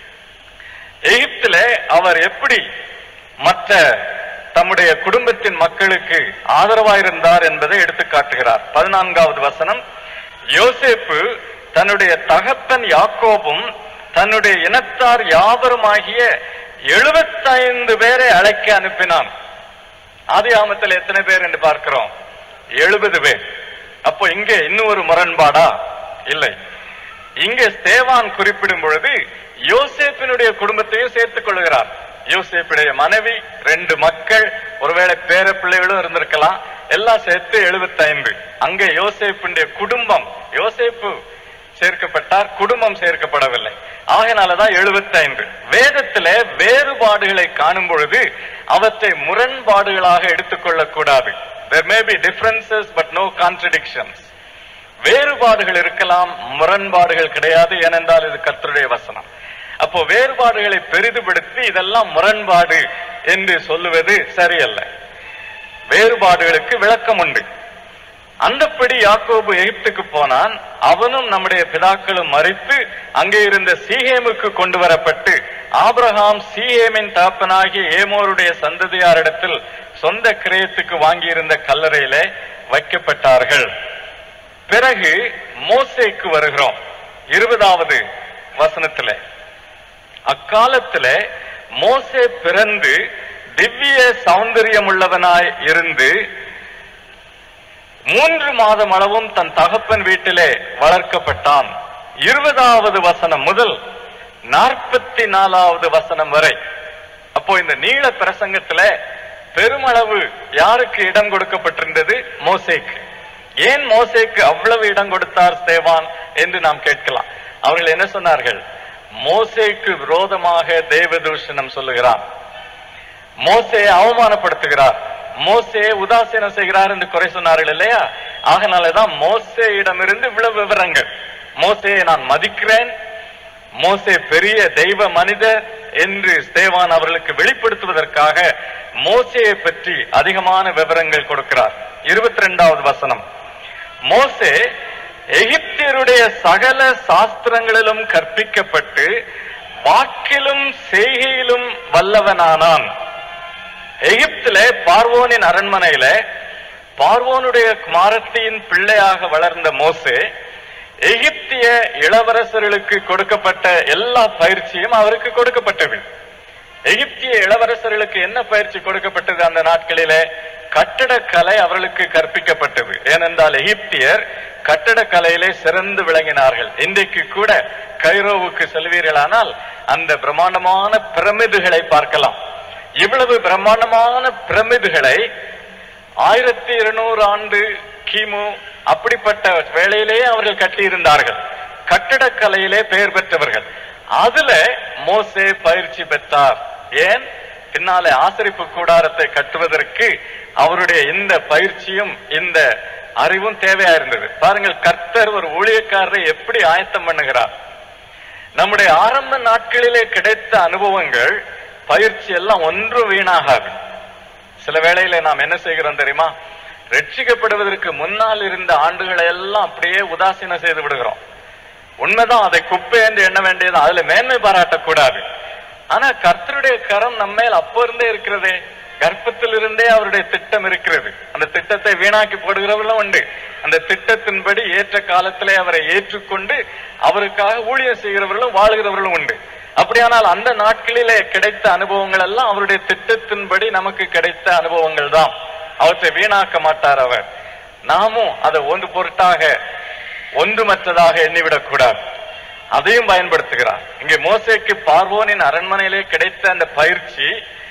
A: எகிப்திலே அவர் எப்படி மற்ற தம்முடைய குடும்பத்தின் மக்களுக்கு ஆதரவாயிருந்தார் என்பதை எடுத்து காட்டுகிறார் பதினான்காவது வசனம் யோசேப்பு தன்னுடைய தகப்பன் யாக்கோபும் தன்னுடைய இனத்தார் யாவருமாகிய எழுபத்தைந்து பேரை அழைக்க அனுப்பினான் ஆதி ஆமத்தில் எத்தனை பேர் என்று பார்க்கிறோம் எழுபது பேர் அப்போ இங்கே இன்னும் ஒரு முரண்பாடா இல்லை இங்கே ஸ்தேவான் குறிப்பிடும் பொழுது யோசேப்பினுடைய குடும்பத்தையும் சேர்த்துக் கொள்கிறார் யோசேப்புடைய மனைவி ரெண்டு மக்கள் ஒருவேளை பேர பிள்ளைகளும் இருந்திருக்கலாம் எல்லாம் சேர்த்து எழுபத்தைந்து அங்கே யோசேப்புடைய குடும்பம் யோசேப்பு சேர்க்கப்பட்டார் குடும்பம் சேர்க்கப்படவில்லை ஆகையினாலதான் எழுபத்தைந்து வேதத்திலே வேறுபாடுகளை காணும் பொழுது அவற்றை முரண்பாடுகளாக எடுத்துக்கொள்ளக் கூடாது there may be differences but no contradictions வேறுபாடுகள் இருக்கலாம் முரண்பாடுகள் கிடையாது ஏனென்றால் இது கர்த்தருடைய வசனம் அப்போ வேறுபாடுகளை பெரிதுபடுத்தி இதெல்லாம் முரண்பாடு என்று சொல்லுவது சரியல்ல வேறுபாடுகளுக்கு விளக்கம் உண்டு அந்தப்படி யாக்கோபு எகிப்துக்கு போனான் அவனும் நம்முடைய பிதாக்களும் மறித்து அங்கே இருந்த சீஹேமுக்கு கொண்டு வரப்பட்டு ஆபிரகாம் சீஹேமின் தாப்பனாகிய ஏமோருடைய சந்ததியாரிடத்தில் சொந்த கிரயத்துக்கு வாங்கியிருந்த கல்லறையிலே வைக்கப்பட்டார்கள் பிறகு மோசேக்கு வருகிறோம் இருபதாவது வசனத்திலே அக்காலத்திலே மோசே பிறந்து திவ்ய சௌந்தரியம் உள்ளவனாய் இருந்து மூன்று மாதம் அளவும் தன் தகப்பன் வீட்டிலே வளர்க்கப்பட்டான் இருபதாவது வசனம் முதல் நாற்பத்தி நாலாவது வசனம் வரை அப்போ இந்த நீள பிரசங்கத்துல பெருமளவு யாருக்கு இடம் கொடுக்கப்பட்டிருந்தது மோசேக்கு ஏன் மோசேக்கு அவ்வளவு இடம் கொடுத்தார் ஸ்தேவான் என்று நாம் கேட்கலாம் அவர்கள் என்ன சொன்னார்கள் மோசேக்கு விரோதமாக தேவதூஷணம் சொல்லுகிறான் மோசே அவமானப்படுத்துகிறார் மோசே உதாசீனம் செய்கிறார் என்று குறை சொன்னார்கள் இல்லையா ஆகனாலதான் மோசேயிடமிருந்து இவ்வளவு விவரங்கள் மோசேயை நான் மதிக்கிறேன் மோசே பெரிய தெய்வ மனிதர் என்று ஸ்தேவான் அவர்களுக்கு வெளிப்படுத்துவதற்காக மோசேயை பற்றி அதிகமான விவரங்கள் கொடுக்கிறார் இருபத்தி ரெண்டாவது வசனம் மோசே எகிப்தியருடைய சகல சாஸ்திரங்களிலும் கற்பிக்கப்பட்டு வாக்கிலும் செய்கையிலும் வல்லவனானான் எகிப்திலே பார்வோனின் அரண்மனையிலே பார்வோனுடைய குமாரத்தியின் பிள்ளையாக வளர்ந்த மோசே எகிப்திய இளவரசர்களுக்கு கொடுக்கப்பட்ட எல்லா பயிற்சியும் அவருக்கு கொடுக்கப்பட்டது எகிப்திய இளவரசர்களுக்கு என்ன பயிற்சி கொடுக்கப்பட்டது அந்த நாட்களிலே கட்டடக்கலை அவர்களுக்கு கற்பிக்கப்பட்டது ஏனென்றால் எகிப்தியர் கட்டடக்கலையிலே சிறந்து விளங்கினார்கள் இன்றைக்கு கூட கைரோவுக்கு செல்வீர்களானால் அந்த பிரம்மாண்டமான பிரமிதுகளை பார்க்கலாம் இவ்வளவு பிரம்மாண்டமான பிரமிதுகளை ஆயிரத்தி இருநூறு ஆண்டு கிமு அப்படிப்பட்ட வேளையிலேயே அவர்கள் கட்டியிருந்தார்கள் கட்டிடக்கலையிலே பெயர் பெற்றவர்கள் அதுல மோசே பயிற்சி பெற்றார் ஏன் பின்னாலே ஆசரிப்பு கூடாரத்தை கட்டுவதற்கு அவருடைய இந்த பயிற்சியும் இந்த அறிவும் தேவையா இருந்தது பாருங்கள் கர்த்தர் ஒரு ஊழியக்காரரை எப்படி ஆயத்தம் பண்ணுகிறார் நம்முடைய ஆரம்ப நாட்களிலே கிடைத்த அனுபவங்கள் பயிற்சி எல்லாம் ஒன்றும் வீணாகாது சில வேளையில நாம் என்ன செய்கிறோம் தெரியுமா ரட்சிக்கப்படுவதற்கு முன்னால் இருந்த ஆண்டுகளை எல்லாம் அப்படியே உதாசீனம் செய்து விடுகிறோம் உண்மைதான் அதை குப்பை என்று எண்ண வேண்டியது அதுல மேன்மை பாராட்டக்கூடாது ஆனா கர்த்தருடைய கரம் நம்ம மேல் அப்போ இருந்தே இருக்கிறதே கர்ப்பத்திலிருந்தே அவருடைய திட்டம் இருக்கிறது அந்த திட்டத்தை வீணாக்கி போடுகிறவர்களும் உண்டு அந்த திட்டத்தின்படி ஏற்ற காலத்திலே அவரை ஏற்றுக்கொண்டு அவருக்காக ஊழியம் செய்கிறவர்களும் வாழ்கிறவர்களும் உண்டு அப்படியானால் அந்த நாட்களிலே கிடைத்த அனுபவங்கள் எல்லாம் அவருடைய திட்டத்தின்படி நமக்கு கிடைத்த அனுபவங்கள் தான் அவற்றை வீணாக்க மாட்டார் அவர் நாமும் அதை ஒன்று பொருட்டாக ஒன்றுமற்றதாக எண்ணிவிடக் கூடாது அதையும் பயன்படுத்துகிறார் இங்கே மோசேக்கு பார்வோனின் அரண்மனையிலே கிடைத்த அந்த பயிற்சி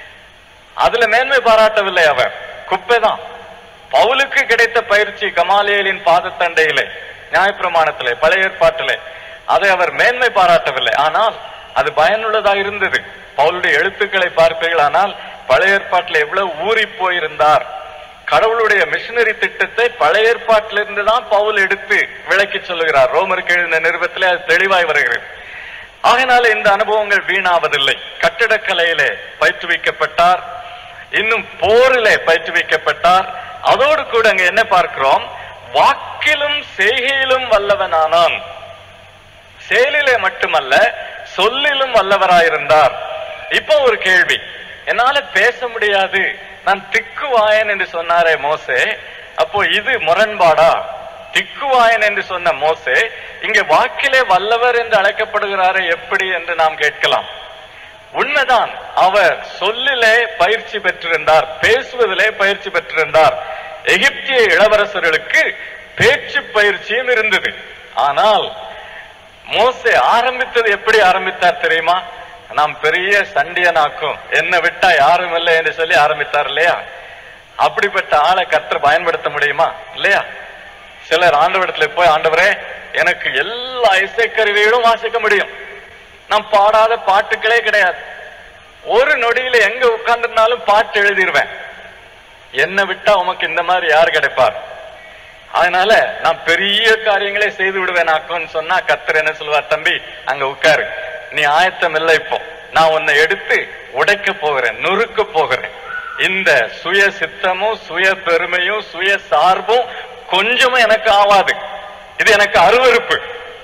A: அதுல மேன்மை பாராட்டவில்லை அவர் குப்பைதான் பவுலுக்கு கிடைத்த பயிற்சி கமாலியலின் பாதத்தண்டையிலே நியாயப்பிரமாணத்திலே பழைய ஏற்பாட்டிலே அதை அவர் மேன்மை பாராட்டவில்லை ஆனால் அது பயனுள்ளதா இருந்தது பவுலுடைய எழுத்துக்களை பார்ப்பீர்கள் ஆனால் பழைய ஏற்பாட்டில் எவ்வளவு ஊறி போயிருந்தார் கடவுளுடைய மிஷினரி திட்டத்தை பழைய ஏற்பாட்டிலிருந்து தான் பவுல் எடுத்து விளக்கி சொல்லுகிறார் ரோமருக்கு எழுதின நிருபத்திலே அது தெளிவாய் வருகிறது ஆகையினால இந்த அனுபவங்கள் வீணாவதில்லை கட்டிடக்கலையிலே பயிற்றுவிக்கப்பட்டார் இன்னும் போரிலே பயிற்றுவிக்கப்பட்டார் அதோடு கூட அங்க என்ன பார்க்கிறோம் வாக்கிலும் செய்கையிலும் வல்லவனானான் செயலிலே மட்டுமல்ல சொல்லிலும் வல்லவராயிருந்தார் இப்போ ஒரு கேள்வி என்னால பேச முடியாது நான் திக்குவாயன் என்று சொன்னாரே மோசே அப்போ இது முரண்பாடா திக்குவாயன் என்று சொன்ன மோசே இங்க வாக்கிலே வல்லவர் என்று அழைக்கப்படுகிறாரே எப்படி என்று நாம் கேட்கலாம் உண்மைதான் அவர் சொல்லிலே பயிற்சி பெற்றிருந்தார் பேசுவதிலே பயிற்சி பெற்றிருந்தார் எகிப்திய இளவரசர்களுக்கு பேச்சு பயிற்சியும் இருந்தது ஆனால் மோசே ஆரம்பித்தது எப்படி ஆரம்பித்தார் தெரியுமா நாம் பெரிய சண்டியனாக்கும் என்ன விட்டா யாரும் இல்லை என்று சொல்லி ஆரம்பித்தார் இல்லையா அப்படிப்பட்ட ஆளை கர்த்தர் பயன்படுத்த முடியுமா இல்லையா சிலர் ஆண்டவரிடத்துல போய் ஆண்டவரே எனக்கு எல்லா இசைக்கருவிகளும் வாசிக்க முடியும் நான் பாடாத பாட்டுகளே கிடையாது ஒரு நொடியில எங்க உட்கார்ந்திருந்தாலும் பாட்டு எழுதிருவேன் என்ன விட்டா உமக்கு இந்த மாதிரி யார் கிடைப்பார் அதனால நான் பெரிய காரியங்களே செய்து விடுவேனாக்கும்னு சொன்னா கத்தர் என்ன சொல்லுவார் தம்பி அங்க உட்காரு நீ ஆயத்தம் இல்லை இப்போ நான் உன்னை எடுத்து உடைக்க போகிறேன் நொறுக்க போகிறேன் இந்த சுய சித்தமும் சுய பெருமையும் சுய சார்பும் கொஞ்சமும் எனக்கு ஆவாது இது எனக்கு அருவருப்பு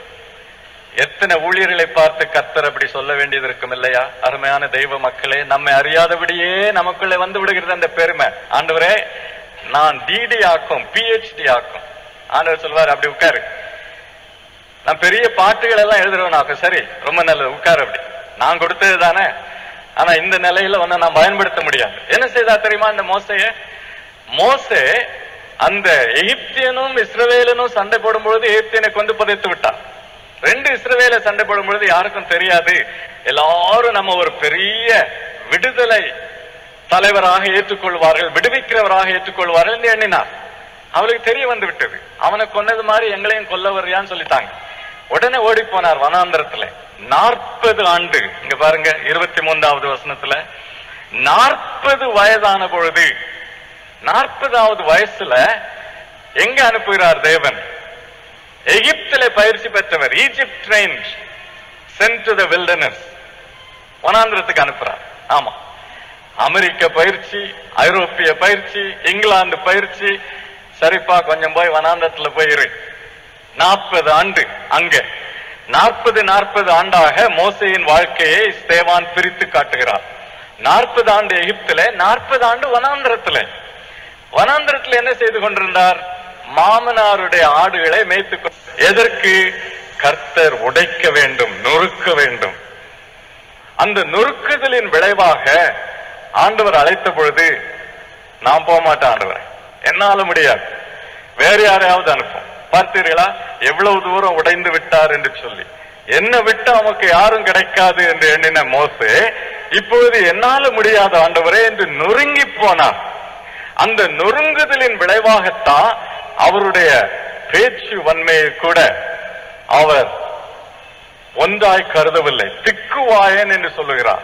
A: எத்தனை ஊழியர்களை பார்த்து கத்தர் அப்படி சொல்ல வேண்டியது இருக்கும் இல்லையா அருமையான தெய்வ மக்களே நம்மை அறியாதபடியே நமக்குள்ளே வந்து விடுகிறது அந்த பெருமை ஆண்டவரே நான் டிடி ஆக்கும் பிஹெச்டி ஆக்கும் ஆண்டவர் சொல்வார் அப்படி உட்காரு நான் பெரிய பாட்டுகள் எல்லாம் எழுதுறவனாக்கும் சரி ரொம்ப நல்லது உட்காரு அப்படி நான் கொடுத்தது தானே ஆனா இந்த நிலையில ஒன்ன நான் பயன்படுத்த முடியாது என்ன செய்தா தெரியுமா இந்த மோசைய மோசே அந்த எகிப்தியனும் இஸ்ரவேலனும் சண்டை போடும் பொழுது எகிப்தியனை கொண்டு புதைத்து விட்டான் ரெண்டு இஸ்ரவேல சண்டை போடும் பொழுது யாருக்கும் தெரியாது எல்லாரும் நம்ம ஒரு பெரிய விடுதலை தலைவராக ஏற்றுக்கொள்வார்கள் விடுவிக்கிறவராக ஏற்றுக்கொள்வார்கள் என்று எண்ணினார் அவளுக்கு தெரிய வந்து விட்டது அவனை கொன்னது மாதிரி எங்களையும் கொல்ல வர்றியான்னு சொல்லிட்டாங்க உடனே ஓடி போனார் வனாந்திரத்துல நாற்பது ஆண்டு இங்க பாருங்க இருபத்தி மூன்றாவது வசனத்துல நாற்பது வயதான பொழுது நாற்பதாவது வயசுல எங்க அனுப்புகிறார் தேவன் எகிப்தில பயிற்சி பெற்றவர் Egypt train sent to the wilderness வனாந்திரத்துக்கு அனுப்புறார் ஆமா அமெரிக்க பயிற்சி ஐரோப்பிய பயிற்சி இங்கிலாந்து பயிற்சி சரிப்பா கொஞ்சம் போய் வனாந்தரத்துல போயிரு நாற்பது ஆண்டு அங்க நாற்பது நாற்பது ஆண்டாக மோசையின் வாழ்க்கையை ஸ்தேவான் பிரித்து காட்டுகிறார் நாற்பது ஆண்டு எகிப்திலே நாற்பது ஆண்டு வனாந்திரத்திலே வனாந்திரத்தில் என்ன செய்து கொண்டிருந்தார் மாமனாருடைய ஆடுகளை மேய்த்து கொ- எதற்கு கர்த்தர் உடைக்க வேண்டும் நொறுக்க வேண்டும் அந்த நொறுக்குதலின் விளைவாக ஆண்டவர் அழைத்த பொழுது நான் போக மாட்டேன் ஆண்டவர் என்னால முடியாது வேற யாரையாவது அனுப்பும் பார்த்தீர்களா எவ்வளவு தூரம் உடைந்து விட்டார் என்று சொல்லி என்ன விட்டு அவனுக்கு யாரும் கிடைக்காது என்று எண்ணின மோசே இப்பொழுது என்னால முடியாத ஆண்டவரே என்று நொறுங்கி போனார் அந்த நொறுங்குதலின் விளைவாகத்தான் அவருடைய பேச்சு வன்மையை கூட அவர் ஒன்றாய் கருதவில்லை திக்குவாயன் என்று சொல்லுகிறார்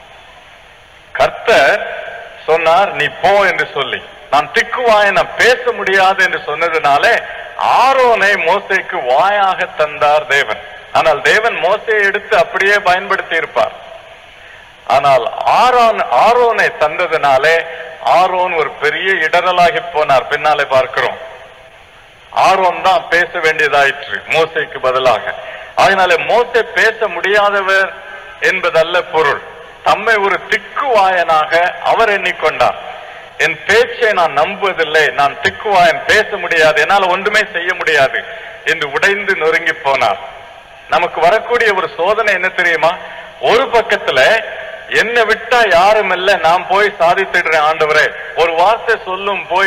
A: கர்த்தர் சொன்னார் நீ போ என்று சொல்லி நான் திக்குவாயன் நான் பேச முடியாது என்று சொன்னதுனாலே ஆரோனை மோசேக்கு வாயாக தந்தார் தேவன் ஆனால் தேவன் மோசையை எடுத்து அப்படியே பயன்படுத்தி இருப்பார் ஆனால் ஆரோன் ஆரோனை தந்ததுனாலே ஆரோன் ஒரு பெரிய இடரலாகி போனார் பின்னாலே பார்க்கிறோம் ஆரோன் தான் பேச வேண்டியதாயிற்று மோசைக்கு பதிலாக அதனால மோசே பேச முடியாதவர் என்பதல்ல பொருள் தம்மை ஒரு திக்குவாயனாக அவர் எண்ணிக்கொண்டார் என் பேச்சை நான் நம்புவதில்லை நான் திக்குவாயன் பேச முடியாது என்னால் ஒன்றுமே செய்ய முடியாது என்று உடைந்து நொறுங்கி போனார் நமக்கு வரக்கூடிய ஒரு சோதனை என்ன தெரியுமா ஒரு பக்கத்துல என்னை விட்டா யாரும் இல்ல நான் போய் சாதித்திடுறேன் ஆண்டவரே ஒரு வார்த்தை சொல்லும் போய்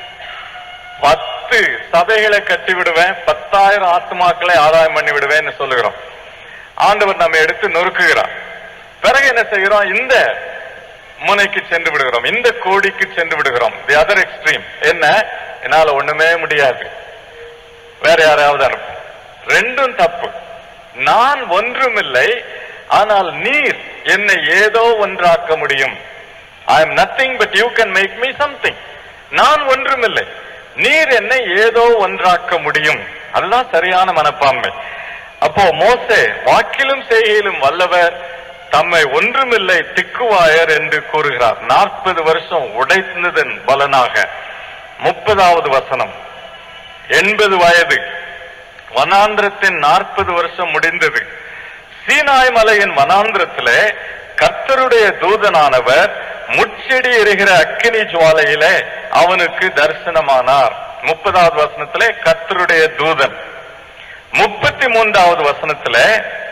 A: பத்து சபைகளை கட்டி விடுவேன் பத்தாயிரம் ஆத்மாக்களை ஆதாயம் பண்ணி விடுவேன்னு சொல்லுகிறோம் ஆண்டவர் நம்ம எடுத்து நொறுக்குகிறார் பிறகு என்ன செய்கிறோம் இந்த முனைக்கு சென்று விடுகிறோம் இந்த கோடிக்கு சென்று விடுகிறோம் தி அதர் எக்ஸ்ட்ரீம் என்ன என்னால ஒண்ணுமே முடியாது வேற யாராவது அனுப்பும் ரெண்டும் தப்பு நான் ஒன்றுமில்லை ஆனால் நீர் என்னை ஏதோ ஒன்றாக்க முடியும் I am nothing but you can make me something நான் ஒன்றுமில்லை நீர் என்னை ஏதோ ஒன்றாக்க முடியும் அதுதான் சரியான மனப்பான்மை அப்போ மோசே வாக்கிலும் செய்கையிலும் வல்லவர் தம்மை ஒன்றுமில்லை திக்குவாயர் என்று கூறுகிறார் நாற்பது வருஷம் உடைத்ததன் பலனாக முப்பதாவது வசனம் எண்பது வயது வனாந்திரத்தின் நாற்பது வருஷம் முடிந்தது சீனாய் மலையின் வனாந்திரத்திலே கர்த்தருடைய தூதனானவர் முச்செடி எரிகிற அக்கினி ஜுவாலையிலே அவனுக்கு தரிசனமானார் முப்பதாவது வசனத்திலே கர்த்தருடைய தூதன் முப்பத்தி மூன்றாவது வசனத்திலே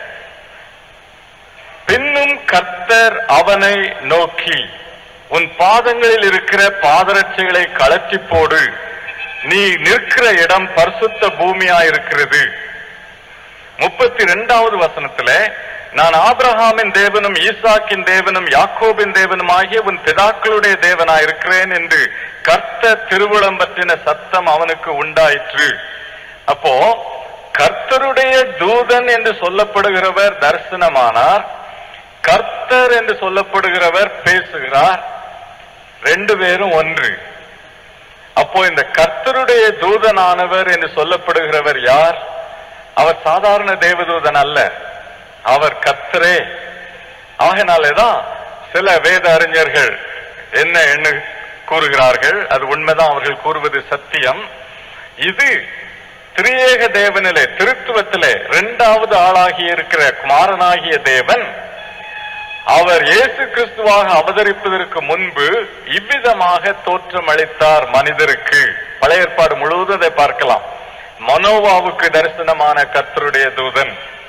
A: பின்னும் கர்த்தர் அவனை நோக்கி உன் பாதங்களில் இருக்கிற பாதரட்சைகளை கழற்றி போடு நீ நிற்கிற இடம் பரிசுத்த பூமியா இருக்கிறது முப்பத்தி ரெண்டாவது வசனத்துல நான் ஆபிரகாமின் தேவனும் ஈசாக்கின் தேவனும் யாக்கோபின் தேவனும் ஆகிய உன் பிதாக்களுடைய தேவனா இருக்கிறேன் என்று கர்த்த திருவுளம் பற்றின சத்தம் அவனுக்கு உண்டாயிற்று அப்போ கர்த்தருடைய தூதன் என்று சொல்லப்படுகிறவர் தரிசனமானார் கர்த்தர் என்று சொல்லப்படுகிறவர் பேசுகிறார் ரெண்டு பேரும் ஒன்று அப்போ இந்த கர்த்தருடைய தூதனானவர் என்று சொல்லப்படுகிறவர் யார் அவர் சாதாரண தேவதூதன் அல்ல அவர் கர்த்தரே ஆகினாலேதான் சில வேத அறிஞர்கள் என்ன என்ன கூறுகிறார்கள் அது உண்மைதான் அவர்கள் கூறுவது சத்தியம் இது திரியேக தேவனிலே திருத்துவத்திலே இரண்டாவது ஆளாகி இருக்கிற குமாரனாகிய தேவன் அவர் இயேசு கிறிஸ்துவாக அவதரிப்பதற்கு முன்பு இவ்விதமாக தோற்றம் அளித்தார் மனிதருக்கு பழைய ஏற்பாடு முழுவதும் அதை பார்க்கலாம் மனோவாவுக்கு தரிசனமான கர்த்தருடைய தூதன்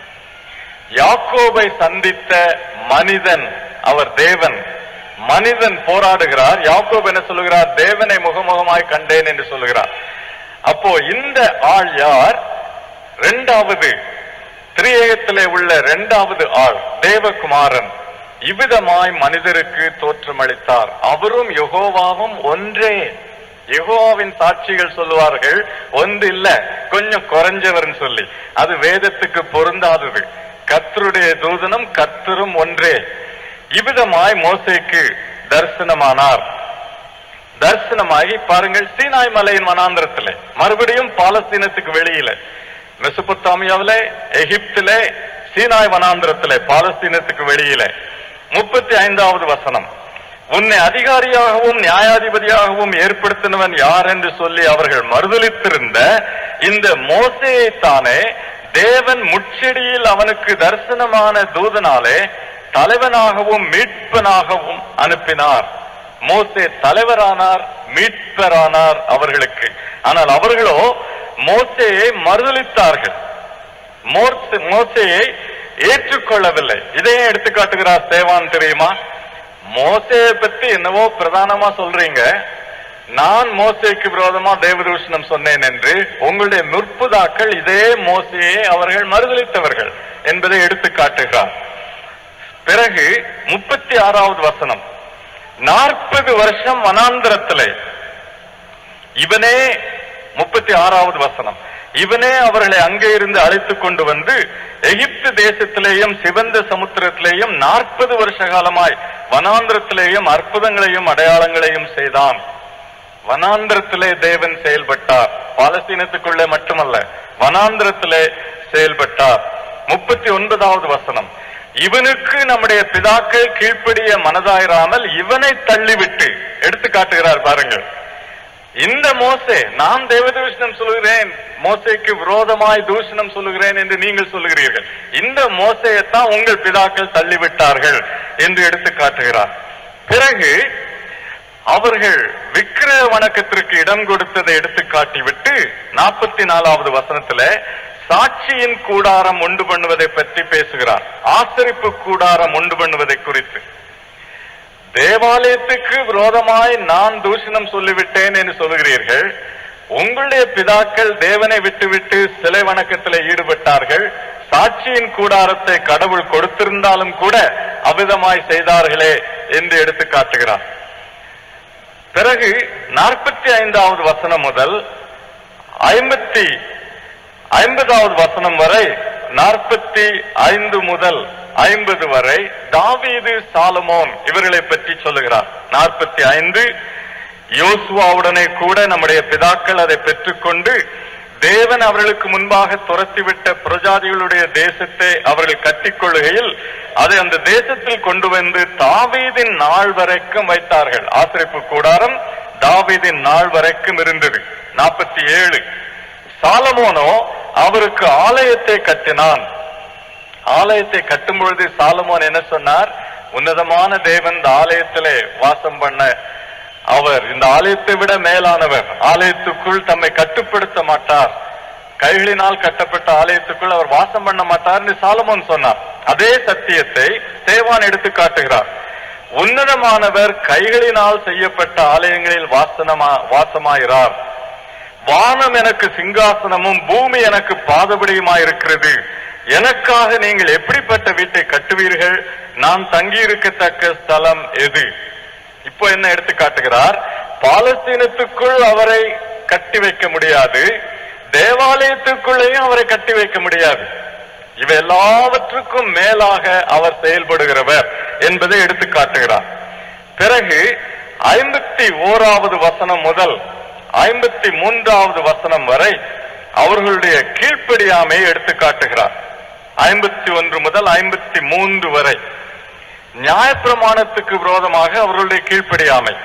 A: யாக்கோபை சந்தித்த மனிதன் அவர் தேவன் மனிதன் போராடுகிறார் யாக்கோப் என்ன சொல்லுகிறார் தேவனை முகமுகமாய் கண்டேன் என்று சொல்லுகிறார் அப்போ இந்த ஆள் யார் இரண்டாவது திரியேகத்திலே உள்ள இரண்டாவது ஆள் தேவகுமாரன் இவ்விதமாய் மனிதருக்கு தோற்றமளித்தார் அவரும் யெகோவாவும் ஒன்றே யெகோவாவின் சாட்சிகள் சொல்லுவார்கள் ஒன்று இல்ல கொஞ்சம் குறைஞ்சவர்னு சொல்லி அது வேதத்துக்கு பொருந்தாதது கர்த்தருடைய தூதனும் கர்த்தரும் ஒன்றே இவ்விதமாய் மோசேக்கு தரிசனமானார் தரிசனமாகி பாருங்கள் சீனாய் மலையின் வனாந்திரத்திலே மறுபடியும் பாலஸ்தீனத்துக்கு வெளியில மெசபொத்தாமியாவிலே எகிப்திலே சீனாய் வனாந்திரத்திலே பாலஸ்தீனத்துக்கு வெளியிலே முப்பத்தி ஐந்தாவது வசனம் உன்னை அதிகாரியாகவும் நியாயாதிபதியாகவும் ஏற்படுத்தினவன் யார் என்று சொல்லி அவர்கள் மறுதலித்திருந்த இந்த மோசையைத்தானே தேவன் முட்செடியில் அவனுக்கு தரிசனமான தூதனாலே தலைவனாகவும் மீட்பனாகவும் அனுப்பினார் மோசே தலைவரானார் மீட்பரானார் அவர்களுக்கு ஆனால் அவர்களோ மோசேயை மறுதளித்தார்கள் மோர்சே- மோசேயை ஏற்றுக்கொள்ளவில்லை இதையும் எடுத்து காட்டுகிறார் சேவான் தெரியுமா மோசேயை பத்தி என்னவோ பிரதானமா சொல்றீங்க நான் மோசேக்கு விரோதமா தேவதூஷணம் சொன்னேன் என்று உங்களுடைய முற்புதாக்கள் இதே மோசையை அவர்கள் மறுதளித்தவர்கள் என்பதை எடுத்து காட்டுகிறார் பிறகு முப்பத்தி ஆறாவது வசனம் நாற்பது வருஷம் வனாந்திரத்திலே இவனே முப்பத்தி ஆறாவது வசனம் இவனே அவர்களை அங்கே இருந்து அழைத்துக் கொண்டு வந்து எகிப்து தேசத்திலேயும் சிவந்த சமுத்திரத்திலேயும் நாற்பது வருஷ காலமாய் வனாந்திரத்திலேயும் அற்புதங்களையும் அடையாளங்களையும் செய்தான் வனாந்திரத்திலே தேவன் செயல்பட்டார் பாலஸ்தீனத்துக்குள்ளே மட்டுமல்ல வனாந்திரத்திலே செயல்பட்டார் முப்பத்தி ஒன்பதாவது வசனம் இவனுக்கு நம்முடைய பிதாக்கள் கீழ்ப்படிய மனதாயிராமல் இவனை தள்ளிவிட்டு எடுத்து காட்டுகிறார் பாருங்கள் இந்த மோசே நான் தேவதூஷணம் சொல்லுகிறேன் மோசேக்கு விரோதமாய் தூஷணம் சொல்லுகிறேன் என்று நீங்கள் சொல்லுகிறீர்கள் இந்த மோசையைத்தான் உங்கள் பிதாக்கள் தள்ளிவிட்டார்கள் என்று எடுத்து காட்டுகிறார் பிறகு அவர்கள் விக்கிரக வணக்கத்திற்கு இடம் கொடுத்ததை எடுத்து காட்டிவிட்டு நாற்பத்தி நாலாவது வசனத்துல சாட்சியின் கூடாரம் உண்டு பண்ணுவதை பற்றி பேசுகிறார் ஆசரிப்பு கூடாரம் உண்டு பண்ணுவதை குறித்து தேவாலயத்துக்கு விரோதமாய் நான் தூஷணம் சொல்லிவிட்டேன் என்று சொல்லுகிறீர்கள் உங்களுடைய பிதாக்கள் தேவனை விட்டுவிட்டு சிலை வணக்கத்தில் ஈடுபட்டார்கள் சாட்சியின் கூடாரத்தை கடவுள் கொடுத்திருந்தாலும் கூட அவ்விதமாய் செய்தார்களே என்று எடுத்து காட்டுகிறார் பிறகு நாற்பத்தி ஐந்தாவது வசனம் முதல் ஐம்பத்தி ஐம்பதாவது வசனம் வரை நாற்பத்தி ஐந்து முதல் ஐம்பது வரை தாவீது சாலமோன் இவர்களை பற்றி சொல்லுகிறார் நாற்பத்தி ஐந்து யோசுவாவுடனே கூட நம்முடைய பிதாக்கள் அதை பெற்றுக்கொண்டு தேவன் அவர்களுக்கு முன்பாக துரத்திவிட்ட பிரஜாதிகளுடைய தேசத்தை அவர்கள் கட்டிக்கொள்ளுகையில் அதை அந்த தேசத்தில் கொண்டு வந்து தாவீதின் நாள் வரைக்கும் வைத்தார்கள் ஆசிரிப்பு கூடாரம் தாவீதின் நாள் வரைக்கும் இருந்தது நாற்பத்தி ஏழு சாலமோனோ அவருக்கு ஆலயத்தை கட்டினான் ஆலயத்தை கட்டும் பொழுது சாலமோன் என்ன சொன்னார் உன்னதமான தேவன் இந்த ஆலயத்திலே வாசம் பண்ண அவர் இந்த ஆலயத்தை விட மேலானவர் ஆலயத்துக்குள் தம்மை கட்டுப்படுத்த மாட்டார் கைகளினால் கட்டப்பட்ட ஆலயத்துக்குள் அவர் வாசம் பண்ண மாட்டார் என்று சாலமோன் சொன்னார் அதே சத்தியத்தை தேவான் எடுத்து காட்டுகிறார் உன்னதமானவர் கைகளினால் செய்யப்பட்ட ஆலயங்களில் வாசனமா வாசமாயிறார் வானம் எனக்கு சிங்காசனமும் பூமி எனக்கு பாதபடியுமாயிருக்கிறது எனக்காக நீங்கள் எப்படிப்பட்ட வீட்டை கட்டுவீர்கள் நான் தங்கியிருக்கத்தக்க ஸ்தலம் எது இப்போ என்ன எடுத்து காட்டுகிறார் பாலஸ்தீனத்துக்குள் அவரை கட்டி வைக்க முடியாது தேவாலயத்துக்குள்ளேயும் அவரை கட்டி வைக்க முடியாது இவ எல்லாவற்றுக்கும் மேலாக அவர் செயல்படுகிறவர் என்பதை எடுத்து காட்டுகிறார் பிறகு ஐம்பத்தி ஓராவது வசனம் முதல் ஐம்பத்தி மூன்றாவது வசனம் வரை அவர்களுடைய கீழ்ப்படியாமையை எடுத்து காட்டுகிறார் ஐம்பத்தி ஒன்று முதல் ஐம்பத்தி மூன்று வரை நியாயப்பிரமாணத்துக்கு விரோதமாக அவர்களுடைய கீழ்ப்படியாமை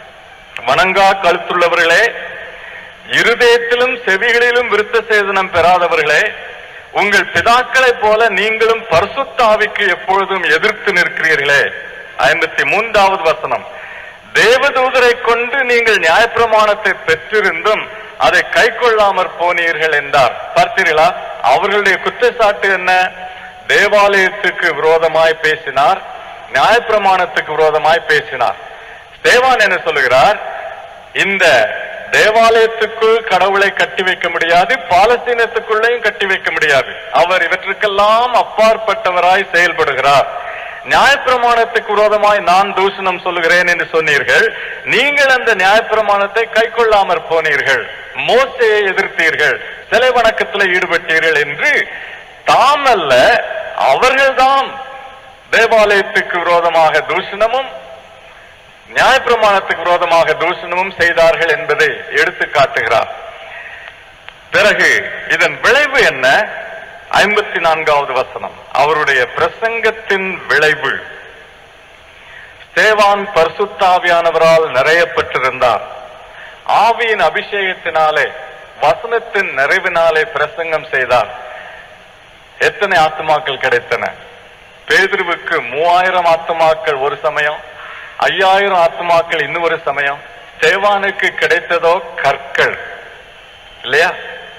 A: வணங்கா கழுத்துள்ளவர்களே இருதயத்திலும் செவிகளிலும் விருத்த சேதனம் பெறாதவர்களே உங்கள் பிதாக்களைப் போல நீங்களும் பரிசுத்தாவிக்கு எப்பொழுதும் எதிர்த்து நிற்கிறீர்களே ஐம்பத்தி மூன்றாவது வசனம் தேவதூதரை கொண்டு நீங்கள் நியாயப்பிரமாணத்தை பெற்றிருந்தும் அதை கை கொள்ளாமற் போனீர்கள் என்றார் பார்த்தீர்களா அவர்களுடைய குற்றச்சாட்டு என்ன தேவாலயத்துக்கு விரோதமாய் பேசினார் நியாயப்பிரமாணத்துக்கு விரோதமாய் பேசினார் தேவான் என்ன சொல்லுகிறார் இந்த தேவாலயத்துக்குள் கடவுளை கட்டி வைக்க முடியாது பாலஸ்தீனத்துக்குள்ளேயும் கட்டி வைக்க முடியாது அவர் இவற்றுக்கெல்லாம் அப்பாற்பட்டவராய் செயல்படுகிறார் நியாயப்பிரமாணத்துக்கு விரோதமாய் நான் தூஷணம் சொல்லுகிறேன் என்று சொன்னீர்கள் நீங்கள் அந்த நியாயப்பிரமாணத்தை கை கொள்ளாமற் போனீர்கள் மோசையை எதிர்த்தீர்கள் சிலை வணக்கத்தில் ஈடுபட்டீர்கள் என்று தாமல்ல அவர்கள்தான் தேவாலயத்துக்கு விரோதமாக தூஷணமும் நியாயப்பிரமாணத்துக்கு விரோதமாக தூஷணமும் செய்தார்கள் என்பதை எடுத்து காட்டுகிறார் பிறகு இதன் விளைவு என்ன ஐம்பத்தி நான்காவது வசனம் அவருடைய பிரசங்கத்தின் விளைவு ஸ்தேவான் பரிசுத்தாவியானவரால் நிறையப்பட்டிருந்தார் ஆவியின் அபிஷேகத்தினாலே வசனத்தின் நிறைவினாலே பிரசங்கம் செய்தார் எத்தனை ஆத்துமாக்கள் கிடைத்தன பேதுருவுக்கு மூவாயிரம் ஆத்துமாக்கள் ஒரு சமயம் ஐயாயிரம் ஆத்துமாக்கள் இன்னொரு சமயம் சேவானுக்கு கிடைத்ததோ கற்கள் இல்லையா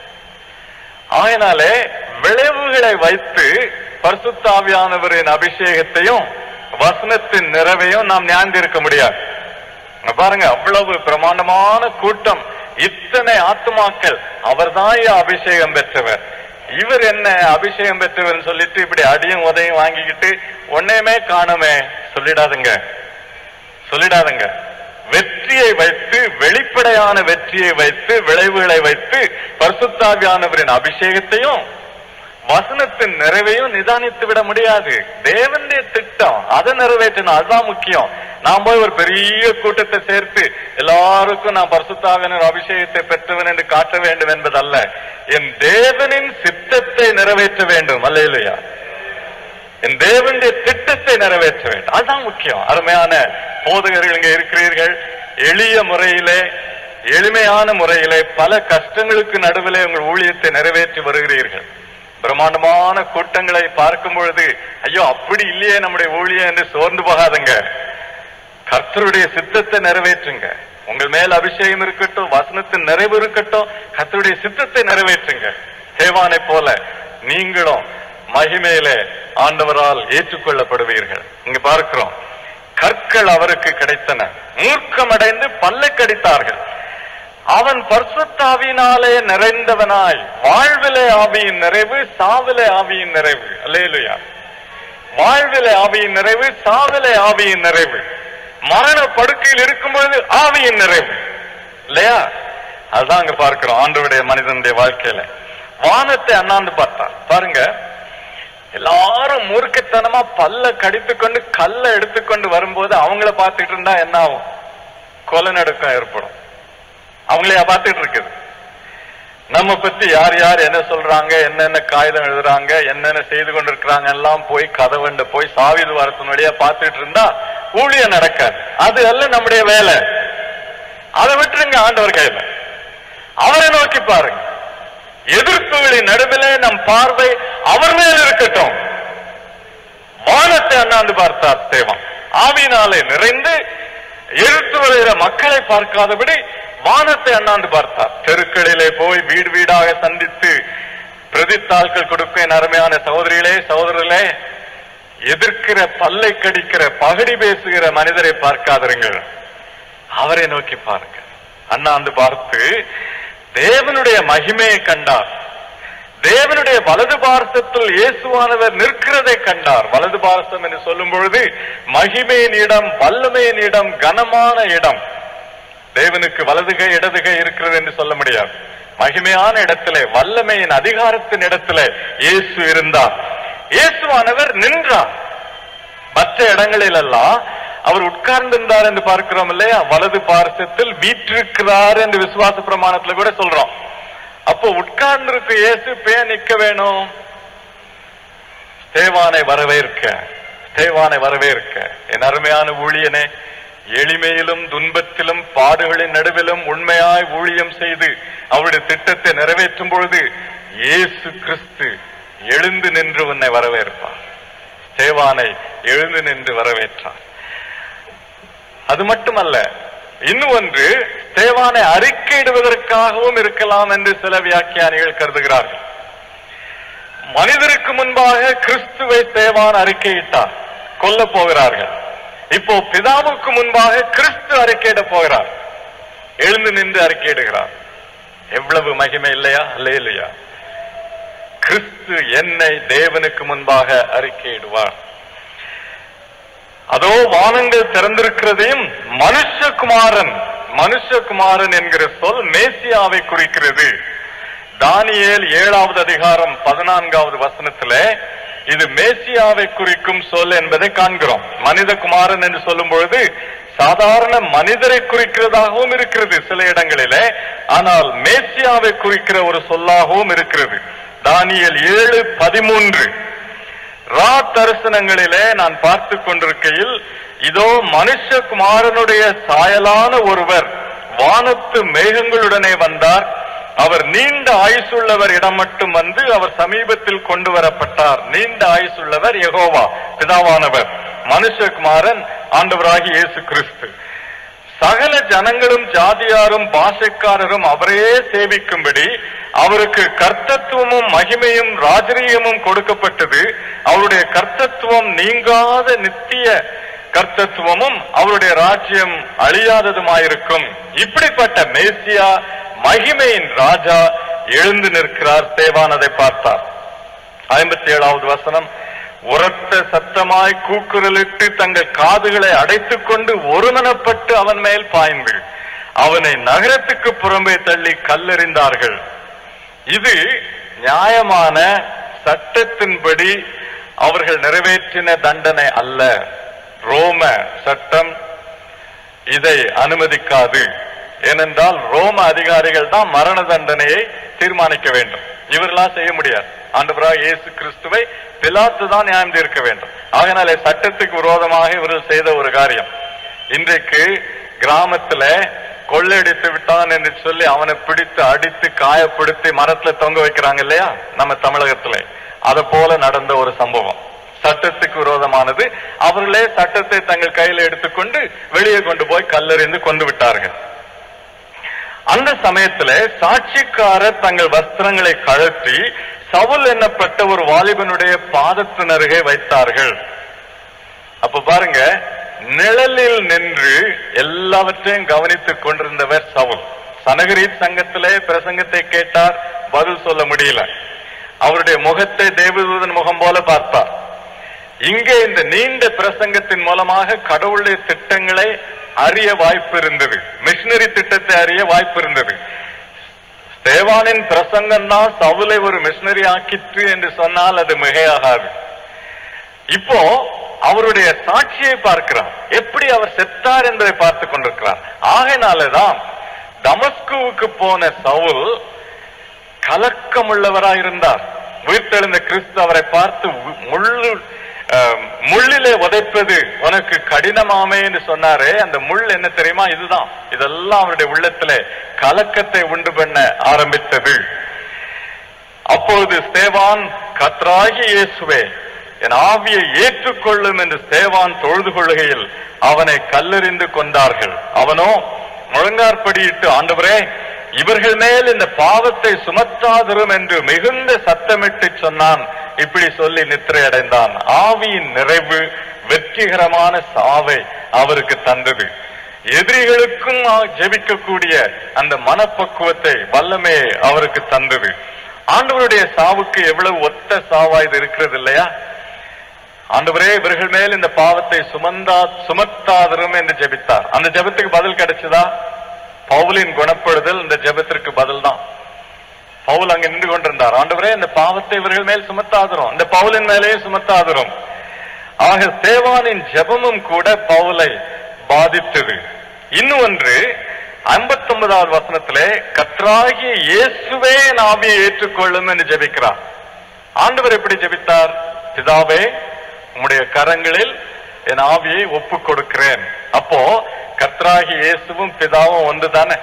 A: ஆயினாலே விளைவுகளை வைத்து பரிசுத்தாவியானவரின் அபிஷேகத்தையும் வசனத்தின் நிறைவையும் நாம் ஞாந்திருக்க முடியாது இங்க பாருங்க அவ்வளவு பிரமாண்டமான கூட்டம் இத்தனை ஆத்துமாக்கள் அவர்தான் அபிஷேகம் பெற்றவர் இவர் என்ன அபிஷேகம் பெற்றவர் சொல்லிட்டு இப்படி அடியும் உதையும் வாங்கிக்கிட்டு ஒன்னையுமே காணுமே சொல்லிடாதுங்க சொல்லிடாதுங்க வெற்றியை வைத்து வெளிப்படையான வெற்றியை வைத்து விளைவுகளை வைத்து பரிசுத்தாவியானவரின் அபிஷேகத்தையும் வசனத்தின் நிறைவையும் நிதானித்து விட முடியாது தேவனுடைய திட்டம் அதை நிறைவேற்றணும் அதுதான் முக்கியம் நான் போய் ஒரு பெரிய கூட்டத்தை சேர்த்து எல்லாருக்கும் நான் பரிசுத்தாவினர் அபிஷேகத்தை பெற்றவன் என்று காட்ட வேண்டும் என்பதல்ல என் தேவனின் சித்தத்தை நிறைவேற்ற வேண்டும் அல்லையா என் தேவனுடைய திட்டத்தை நிறைவேற்ற வேண்டும் அதுதான் முக்கியம் அருமையான போதகர்கள் இங்க இருக்கிறீர்கள் எளிய முறையிலே எளிமையான முறையிலே பல கஷ்டங்களுக்கு நடுவிலே உங்கள் ஊழியத்தை நிறைவேற்றி வருகிறீர்கள் பிரம்மாண்டமான கூட்டங்களை பார்க்கும் பொழுது ஐயோ அப்படி இல்லையே நம்முடைய ஊழியம் என்று சோர்ந்து போகாதுங்க கர்த்தருடைய சித்தத்தை நிறைவேற்றுங்க உங்கள் மேல் அபிஷேகம் இருக்கட்டும் வசனத்தின் நிறைவு இருக்கட்டும் கர்த்தருடைய சித்தத்தை நிறைவேற்றுங்க தேவானை போல நீங்களும் மகிமையிலே ஆண்டவரால் ஏற்றுக்கொள்ளப்படுவீர்கள் இங்க பார்க்கிறோம் கற்கள் அவருக்கு கிடைத்தன மூர்க்கமடைந்து பல்லை கடித்தார்கள் அவன் பர்சுத்தாவினாலே நிறைந்தவனாய் வாழ்விலே ஆவியின் நிறைவு சாவிலே ஆவியின் நிறைவு அல்லேலுயா வாழ்விலே ஆவியின் நிறைவு சாவிலே ஆவியின் நிறைவு மரண படுக்கையில் இருக்கும் பொழுது ஆவியின் நிறைவு இல்லையா அதுதான் அங்க பார்க்கிறோம் ஆண்டவருடைய மனிதனுடைய வாழ்க்கையில வானத்தை அண்ணாந்து பார்த்தான் பாருங்க எல்லாரும் மூர்க்கத்தனமா பல்ல கடித்துக்கொண்டு கல்லை எடுத்துக்கொண்டு வரும்போது அவங்கள பார்த்துட்டு இருந்தா என்ன ஆகும் கொலை நடுக்கம் ஏற்படும் அவங்களையா பார்த்துட்டு இருக்குது நம்ம பத்தி யார் யார் என்ன சொல்றாங்க என்னென்ன காகிதம் எழுதுறாங்க என்னென்ன செய்து கொண்டிருக்கிறாங்க எல்லாம் போய் கதவண்ட போய் சாவிது வரத்தின் வழியா பார்த்துட்டு இருந்தா ஊழியம் நடக்காது அது அல்ல நம்முடைய வேலை அதை விட்டுருங்க ஆண்டவர் கையில அவரை நோக்கி பாருங்க எதிர்ப்புகளின் நடுவிலே நம் பார்வை அவர் மேல் இருக்கட்டும் வானத்தை அண்ணாந்து பார்த்தார் தேவன் ஆவினாலே நிறைந்து எதிர்த்து வருகிற மக்களை பார்க்காதபடி வானத்தை அண்ணாந்து பார்த்தார் தெருக்களிலே போய் வீடு வீடாக சந்தித்து பிரதித்தாள்கள் கொடுக்கும் என் அருமையான சகோதரிகளே சகோதரர்களே எதிர்க்கிற பல்லை கடிக்கிற பகடி பேசுகிற மனிதரை பார்க்காதருங்கள் அவரை நோக்கி பாருங்க அண்ணாந்து பார்த்து தேவனுடைய மகிமையை கண்டார் தேவனுடைய வலது பார்சத்தில் இயேசுவானவர் நிற்கிறதை கண்டார் வலது பார்சம் என்று சொல்லும் பொழுது மகிமையின் இடம் வல்லமையின் இடம் கனமான இடம் தேவனுக்கு வலதுகை இடதுகை இருக்கிறது என்று சொல்ல முடியாது மகிமையான இடத்திலே வல்லமையின் அதிகாரத்தின் இடத்திலே இயேசு இருந்தார் இயேசுவானவர் நின்றார் மற்ற இடங்களில் எல்லாம் அவர் உட்கார்ந்திருந்தார் என்று பார்க்கிறோம் இல்லையா வலது பார்சத்தில் வீற்றிருக்கிறார் என்று விசுவாச பிரமாணத்துல கூட சொல்றோம் அப்போ உட்கார்ந்திருக்க இயேசு பே நிக்க வேணும் தேவானை வரவேற்க தேவானை வரவேற்க என் அருமையான ஊழியனே எளிமையிலும் துன்பத்திலும் பாடுகளின் நடுவிலும் உண்மையாய் ஊழியம் செய்து அவருடைய திட்டத்தை நிறைவேற்றும் பொழுது இயேசு கிறிஸ்து எழுந்து நின்று உன்னை வரவேற்பார் தேவானை எழுந்து நின்று வரவேற்றார் அது மட்டுமல்ல இன்னும் ஒன்று தேவானை அறிக்கையிடுவதற்காகவும் இருக்கலாம் என்று சில வியாக்கியானிகள் கருதுகிறார்கள் மனிதருக்கு முன்பாக கிறிஸ்துவை தேவான் அறிக்கையிட்டார் கொல்ல போகிறார்கள் இப்போ பிதாவுக்கு முன்பாக கிறிஸ்து அறிக்கையிட போகிறார் எழுந்து நின்று அறிக்கையிடுகிறார் எவ்வளவு மகிமை இல்லையா அல்ல இல்லையா கிறிஸ்து என்னை தேவனுக்கு முன்பாக அறிக்கையிடுவார் அதோ வானங்கள் திறந்திருக்கிறதையும் மனுஷகுமாரன் மனுஷகுமாரன் என்கிற சொல் மேசியாவை குறிக்கிறது தானியேல் ஏழாவது அதிகாரம் பதினான்காவது வசனத்துல இது மேசியாவை குறிக்கும் சொல் என்பதை காண்கிறோம் மனித குமாரன் என்று சொல்லும் பொழுது சாதாரண மனிதரை குறிக்கிறதாகவும் இருக்கிறது சில இடங்களிலே ஆனால் மேசியாவை குறிக்கிற ஒரு சொல்லாகவும் இருக்கிறது தானியல் ஏழு பதிமூன்று ரா தரிசனங்களிலே நான் பார்த்து கொண்டிருக்கையில் இதோ மனுஷகுமாரனுடைய சாயலான ஒருவர் வானத்து மேகங்களுடனே வந்தார் அவர் நீண்ட ஆயுசுள்ளவர் இடம் மட்டும் வந்து அவர் சமீபத்தில் கொண்டு வரப்பட்டார் நீண்ட ஆயுசுள்ளவர் யெகோவா பிதாவானவர் மனுஷகுமாரன் ஆண்டவராகி இயேசு கிறிஸ்து சகல ஜனங்களும் ஜாதியாரும் பாஷைக்காரரும் அவரையே சேவிக்கும்படி அவருக்கு கர்த்தத்துவமும் மகிமையும் ராஜரீகமும் கொடுக்கப்பட்டது அவருடைய கர்த்தத்துவம் நீங்காத நித்திய கர்த்தத்துவமும் அவருடைய ராஜ்யம் அழியாததுமாயிருக்கும் இப்படிப்பட்ட மேசியா மகிமையின் ராஜா எழுந்து நிற்கிறார் தேவான் அதை பார்த்தார் ஐம்பத்தி ஏழாவது வசனம் உரத்த சத்தமாய் கூக்குரலிட்டு தங்கள் காதுகளை அடைத்துக் கொண்டு ஒருமனப்பட்டு அவன் மேல் பாய்ந்து அவனை நகரத்துக்கு புறம்பே தள்ளி கல்லெறிந்தார்கள் இது நியாயமான சட்டத்தின்படி அவர்கள் நிறைவேற்றின தண்டனை அல்ல ரோம சட்டம் இதை அனுமதிக்காது ஏனென்றால் ரோம அதிகாரிகள் தான் மரண தண்டனையை தீர்மானிக்க வேண்டும் இவர்களா செய்ய முடியாது ஆண்டவராக இயேசு கிறிஸ்துவை பிலாத்து தான் நியாயம் தீர்க்க வேண்டும் ஆகையினாலே சட்டத்துக்கு விரோதமாக இவர்கள் செய்த ஒரு காரியம் இன்றைக்கு கிராமத்துல கொள்ளையடித்து விட்டான் என்று சொல்லி அவனை பிடித்து அடித்து காயப்படுத்தி மரத்துல தொங்க வைக்கிறாங்க இல்லையா நம்ம தமிழகத்துல அத போல நடந்த ஒரு சம்பவம் சட்டத்துக்கு விரோதமானது அவர்களே சட்டத்தை தங்கள் கையில் எடுத்துக்கொண்டு வெளியே கொண்டு போய் கல்லெறிந்து கொண்டு விட்டார்கள் அந்த சமயத்துல சாட்சிக்காரர் தங்கள் வஸ்திரங்களை கழற்றி சவுல் என்னப்பட்ட ஒரு வாலிபனுடைய பாதத்தின் அருகே வைத்தார்கள் அப்ப பாருங்க நிழலில் நின்று எல்லாவற்றையும் கவனித்துக் கொண்டிருந்தவர் சவுல் சனகரீத் சங்கத்திலே பிரசங்கத்தை கேட்டார் பதில் சொல்ல முடியல அவருடைய முகத்தை தேவதூதன் முகம் போல பார்த்தார் இங்கே இந்த நீண்ட பிரசங்கத்தின் மூலமாக கடவுளுடைய திட்டங்களை அறிய வாய்ப்பு இருந்தது மிஷினரி திட்டத்தை அறிய வாய்ப்பு இருந்தது தேவானின் பிரசங்கம் தான் சவுலை ஒரு மிஷினரி ஆக்கிற்று என்று சொன்னால் அது மிகையாகாது இப்போ அவருடைய சாட்சியை பார்க்கிறார் எப்படி அவர் செத்தார் என்பதை பார்த்து கொண்டிருக்கிறார் ஆகையினாலதான் தமஸ்குவுக்கு போன சவுல் கலக்கமுள்ளவராயிருந்தார் உயிர்த்தெழுந்த கிறிஸ்து அவரை பார்த்து உ- முள்ளு அஹ், முள்ளிலே உதைப்பது உனக்கு கடினமாமே என்று சொன்னாரே அந்த முள் என்ன தெரியுமா இதுதான் இதெல்லாம் அவருடைய உள்ளத்திலே கலக்கத்தை உண்டு பண்ண ஆரம்பித்தது அப்பொழுது ஸ்தேவான் கத்ராகி இயேசுவே என் ஆவியை ஏற்றுக்கொள்ளும் என்று ஸ்தேவான் தொழுது கொள்கையில் அவனை கல்லெறிந்து கொண்டார்கள் அவனோ முழங்கார்படியிட்டு ஆண்டவரே இவர்கள் மேல் இந்த பாவத்தை சுமத்தாதிரும் என்று மிகுந்த சத்தமிட்டு சொன்னான் இப்படி சொல்லி நித்திரை அடைந்தான் ஆவியின் நிறைவு வெற்றிகரமான சாவை அவருக்கு தந்தது எதிரிகளுக்கும் ஆ- ஜெபிக்கக்கூடிய அந்த மனப்பக்குவத்தை வல்லமையை அவருக்கு தந்தது ஆண்டவருடைய சாவுக்கு எவ்வளவு ஒத்த சாவா இது இருக்கிறது இல்லையா ஆண்டவரே இவர்கள் மேல் இந்த பாவத்தை சுமந்தா சுமத்தாதரும் என்று ஜெபித்தார் அந்த ஜெபத்துக்கு பதில் கிடைச்சதா பவுலின் குணப்படுதல் இந்த ஜெபத்திற்கு பதில் தான் பவுல் அங்க நின்று கொண்டிருந்தார் ஆண்டவரே இந்த பாவத்தை இவர்கள் மேல் சுமத்தாதரும் இந்த பவுலின் மேலேயே சுமத்தாதரும் ஆக சேவானின் ஜெபமும் கூட பவுலை பாதித்தது இன்னும் ஒன்று ஐம்பத்தி ஒன்பதாவது வசனத்திலே கத்ராகிய இயேசுவே என் ஆவியை ஏற்றுக்கொள்ளும் என்று ஜெபிக்கிறார் ஆண்டவர் எப்படி ஜெபித்தார் பிதாவே உம்முடைய கரங்களில் என் ஆவியை ஒப்புக் கொடுக்கிறேன் அப்போ கத்ராகி இயேசுவும் பிதாவும் ஒன்று தானே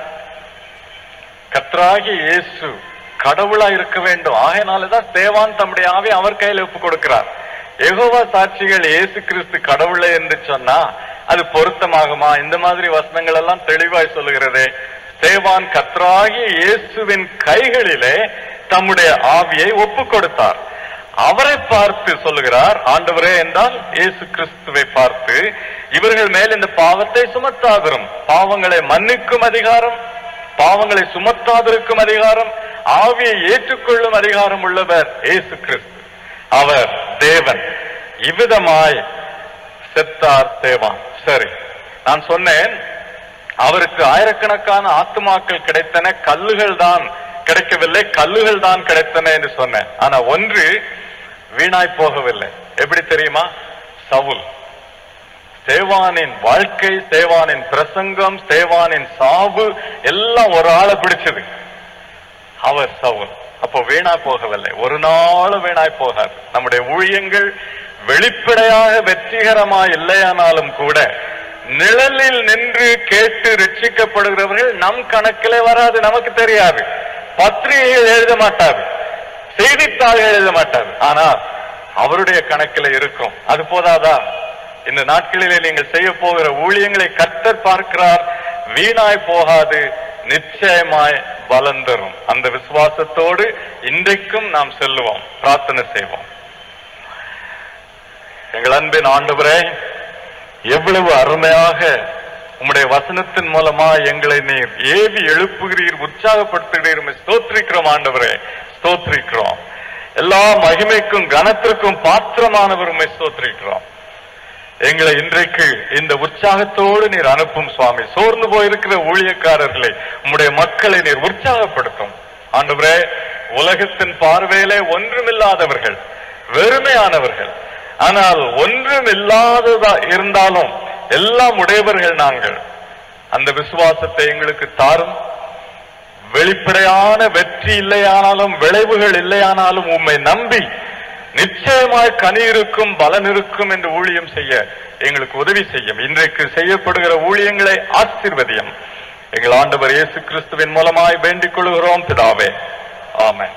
A: கத்ராகி இயேசு கடவுளா இருக்க வேண்டும் ஆகையினாலதான் தேவான் தம்முடைய ஆவி அவர் கையில் ஒப்பு கொடுக்கிறார் எகோவா சாட்சிகள் இயேசு கிறிஸ்து கடவுளே என்று சொன்னா அது பொருத்தமாகுமா இந்த மாதிரி வசனங்கள் எல்லாம் தெளிவாய் சொல்லுகிறதே தேவான் கத்ராகி இயேசுவின் கைகளிலே தம்முடைய ஆவியை ஒப்பு கொடுத்தார் அவரை பார்த்து சொல்லுகிறார் ஆண்டவரே என்றால் இயேசு கிறிஸ்துவை பார்த்து இவர்கள் மேல் இந்த பாவத்தை சுமத்தாதிரும் பாவங்களை மன்னிக்கும் அதிகாரம் பாவங்களை சுமத்தாதிருக்கும் அதிகாரம் ஆவியை ஏற்றுக்கொள்ளும் அதிகாரம் உள்ளவர் இயேசு கிறிஸ்து அவர் தேவன் இவ்விதமாய் செத்தார் தேவான் சரி நான் சொன்னேன் அவருக்கு ஆயிரக்கணக்கான ஆத்துமாக்கள் கிடைத்தன கல்லுகள் தான் கிடைக்கவில்லை கல்லுகள் தான் கிடைத்தன என்று சொன்னேன் ஆனா ஒன்று வீணாய் போகவில்லை எப்படி தெரியுமா சவுல் சேவானின் வாழ்க்கை சேவானின் பிரசங்கம் சேவானின் சாவு எல்லாம் ஒரு ஆளை பிடிச்சது அவர் சவுல் அப்போ வீணா போகவில்லை ஒரு நாளும் வீணாய் போகாது நம்முடைய ஊழியங்கள் வெளிப்படையாக வெற்றிகரமா இல்லையானாலும் கூட நிழலில் நின்று கேட்டு ரட்சிக்கப்படுகிறவர்கள் நம் கணக்கிலே வராது நமக்கு தெரியாது பத்திரிகைகள் எழுத மாட்டார் செய்தித்தாள்கள் எழுத மாட்டார் ஆனால் அவருடைய கணக்கில் இருக்கும் அது போதாதா இந்த நாட்களிலே நீங்கள் செய்ய போகிற ஊழியங்களை கர்த்தர் பார்க்கிறார் வீணாய் போகாது நிச்சயமாய் பலன் தரும் அந்த விசுவாசத்தோடு இன்றைக்கும் நாம் செல்லுவோம் பிரார்த்தனை செய்வோம் எங்கள் அன்பின் ஆண்டவரே எவ்வளவு அருமையாக உம்முடைய வசனத்தின் மூலமா எங்களை நீர் ஏவி எழுப்புகிறீர் உற்சாகப்படுத்துகிறீர் உம்மை ஸ்தோத்திரிக்கிறோம் ஆண்டவரே ஸ்தோத்திரிக்கிறோம் எல்லா மகிமைக்கும் கனத்திற்கும் பாத்திரமானவர் உம்மை ஸ்தோத்திரிக்கிறோம் எங்களை இன்றைக்கு இந்த உற்சாகத்தோடு நீர் அனுப்பும் சுவாமி சோர்ந்து போயிருக்கிற ஊழியக்காரர்களை உம்முடைய மக்களை நீர் உற்சாகப்படுத்தும் ஆண்டவரே உலகத்தின் பார்வையிலே ஒன்றுமில்லாதவர்கள் வெறுமையானவர்கள் ஆனால் ஒன்றும் இல்லாததா இருந்தாலும் எல்லாம் உடையவர்கள் நாங்கள் அந்த விசுவாசத்தை எங்களுக்கு தாரும் வெளிப்படையான வெற்றி இல்லையானாலும் விளைவுகள் இல்லையானாலும் உம்மை நம்பி நிச்சயமாய் கனி இருக்கும் பலன் இருக்கும் என்று ஊழியம் செய்ய எங்களுக்கு உதவி செய்யும் இன்றைக்கு செய்யப்படுகிற ஊழியங்களை ஆசீர்வதியம் எங்கள் ஆண்டவர் இயேசு கிறிஸ்துவின் மூலமாய் வேண்டிக் கொள்கிறோம் பிதாவே ஆமென்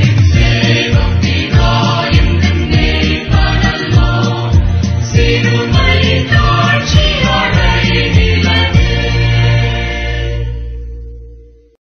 B: சிறுமை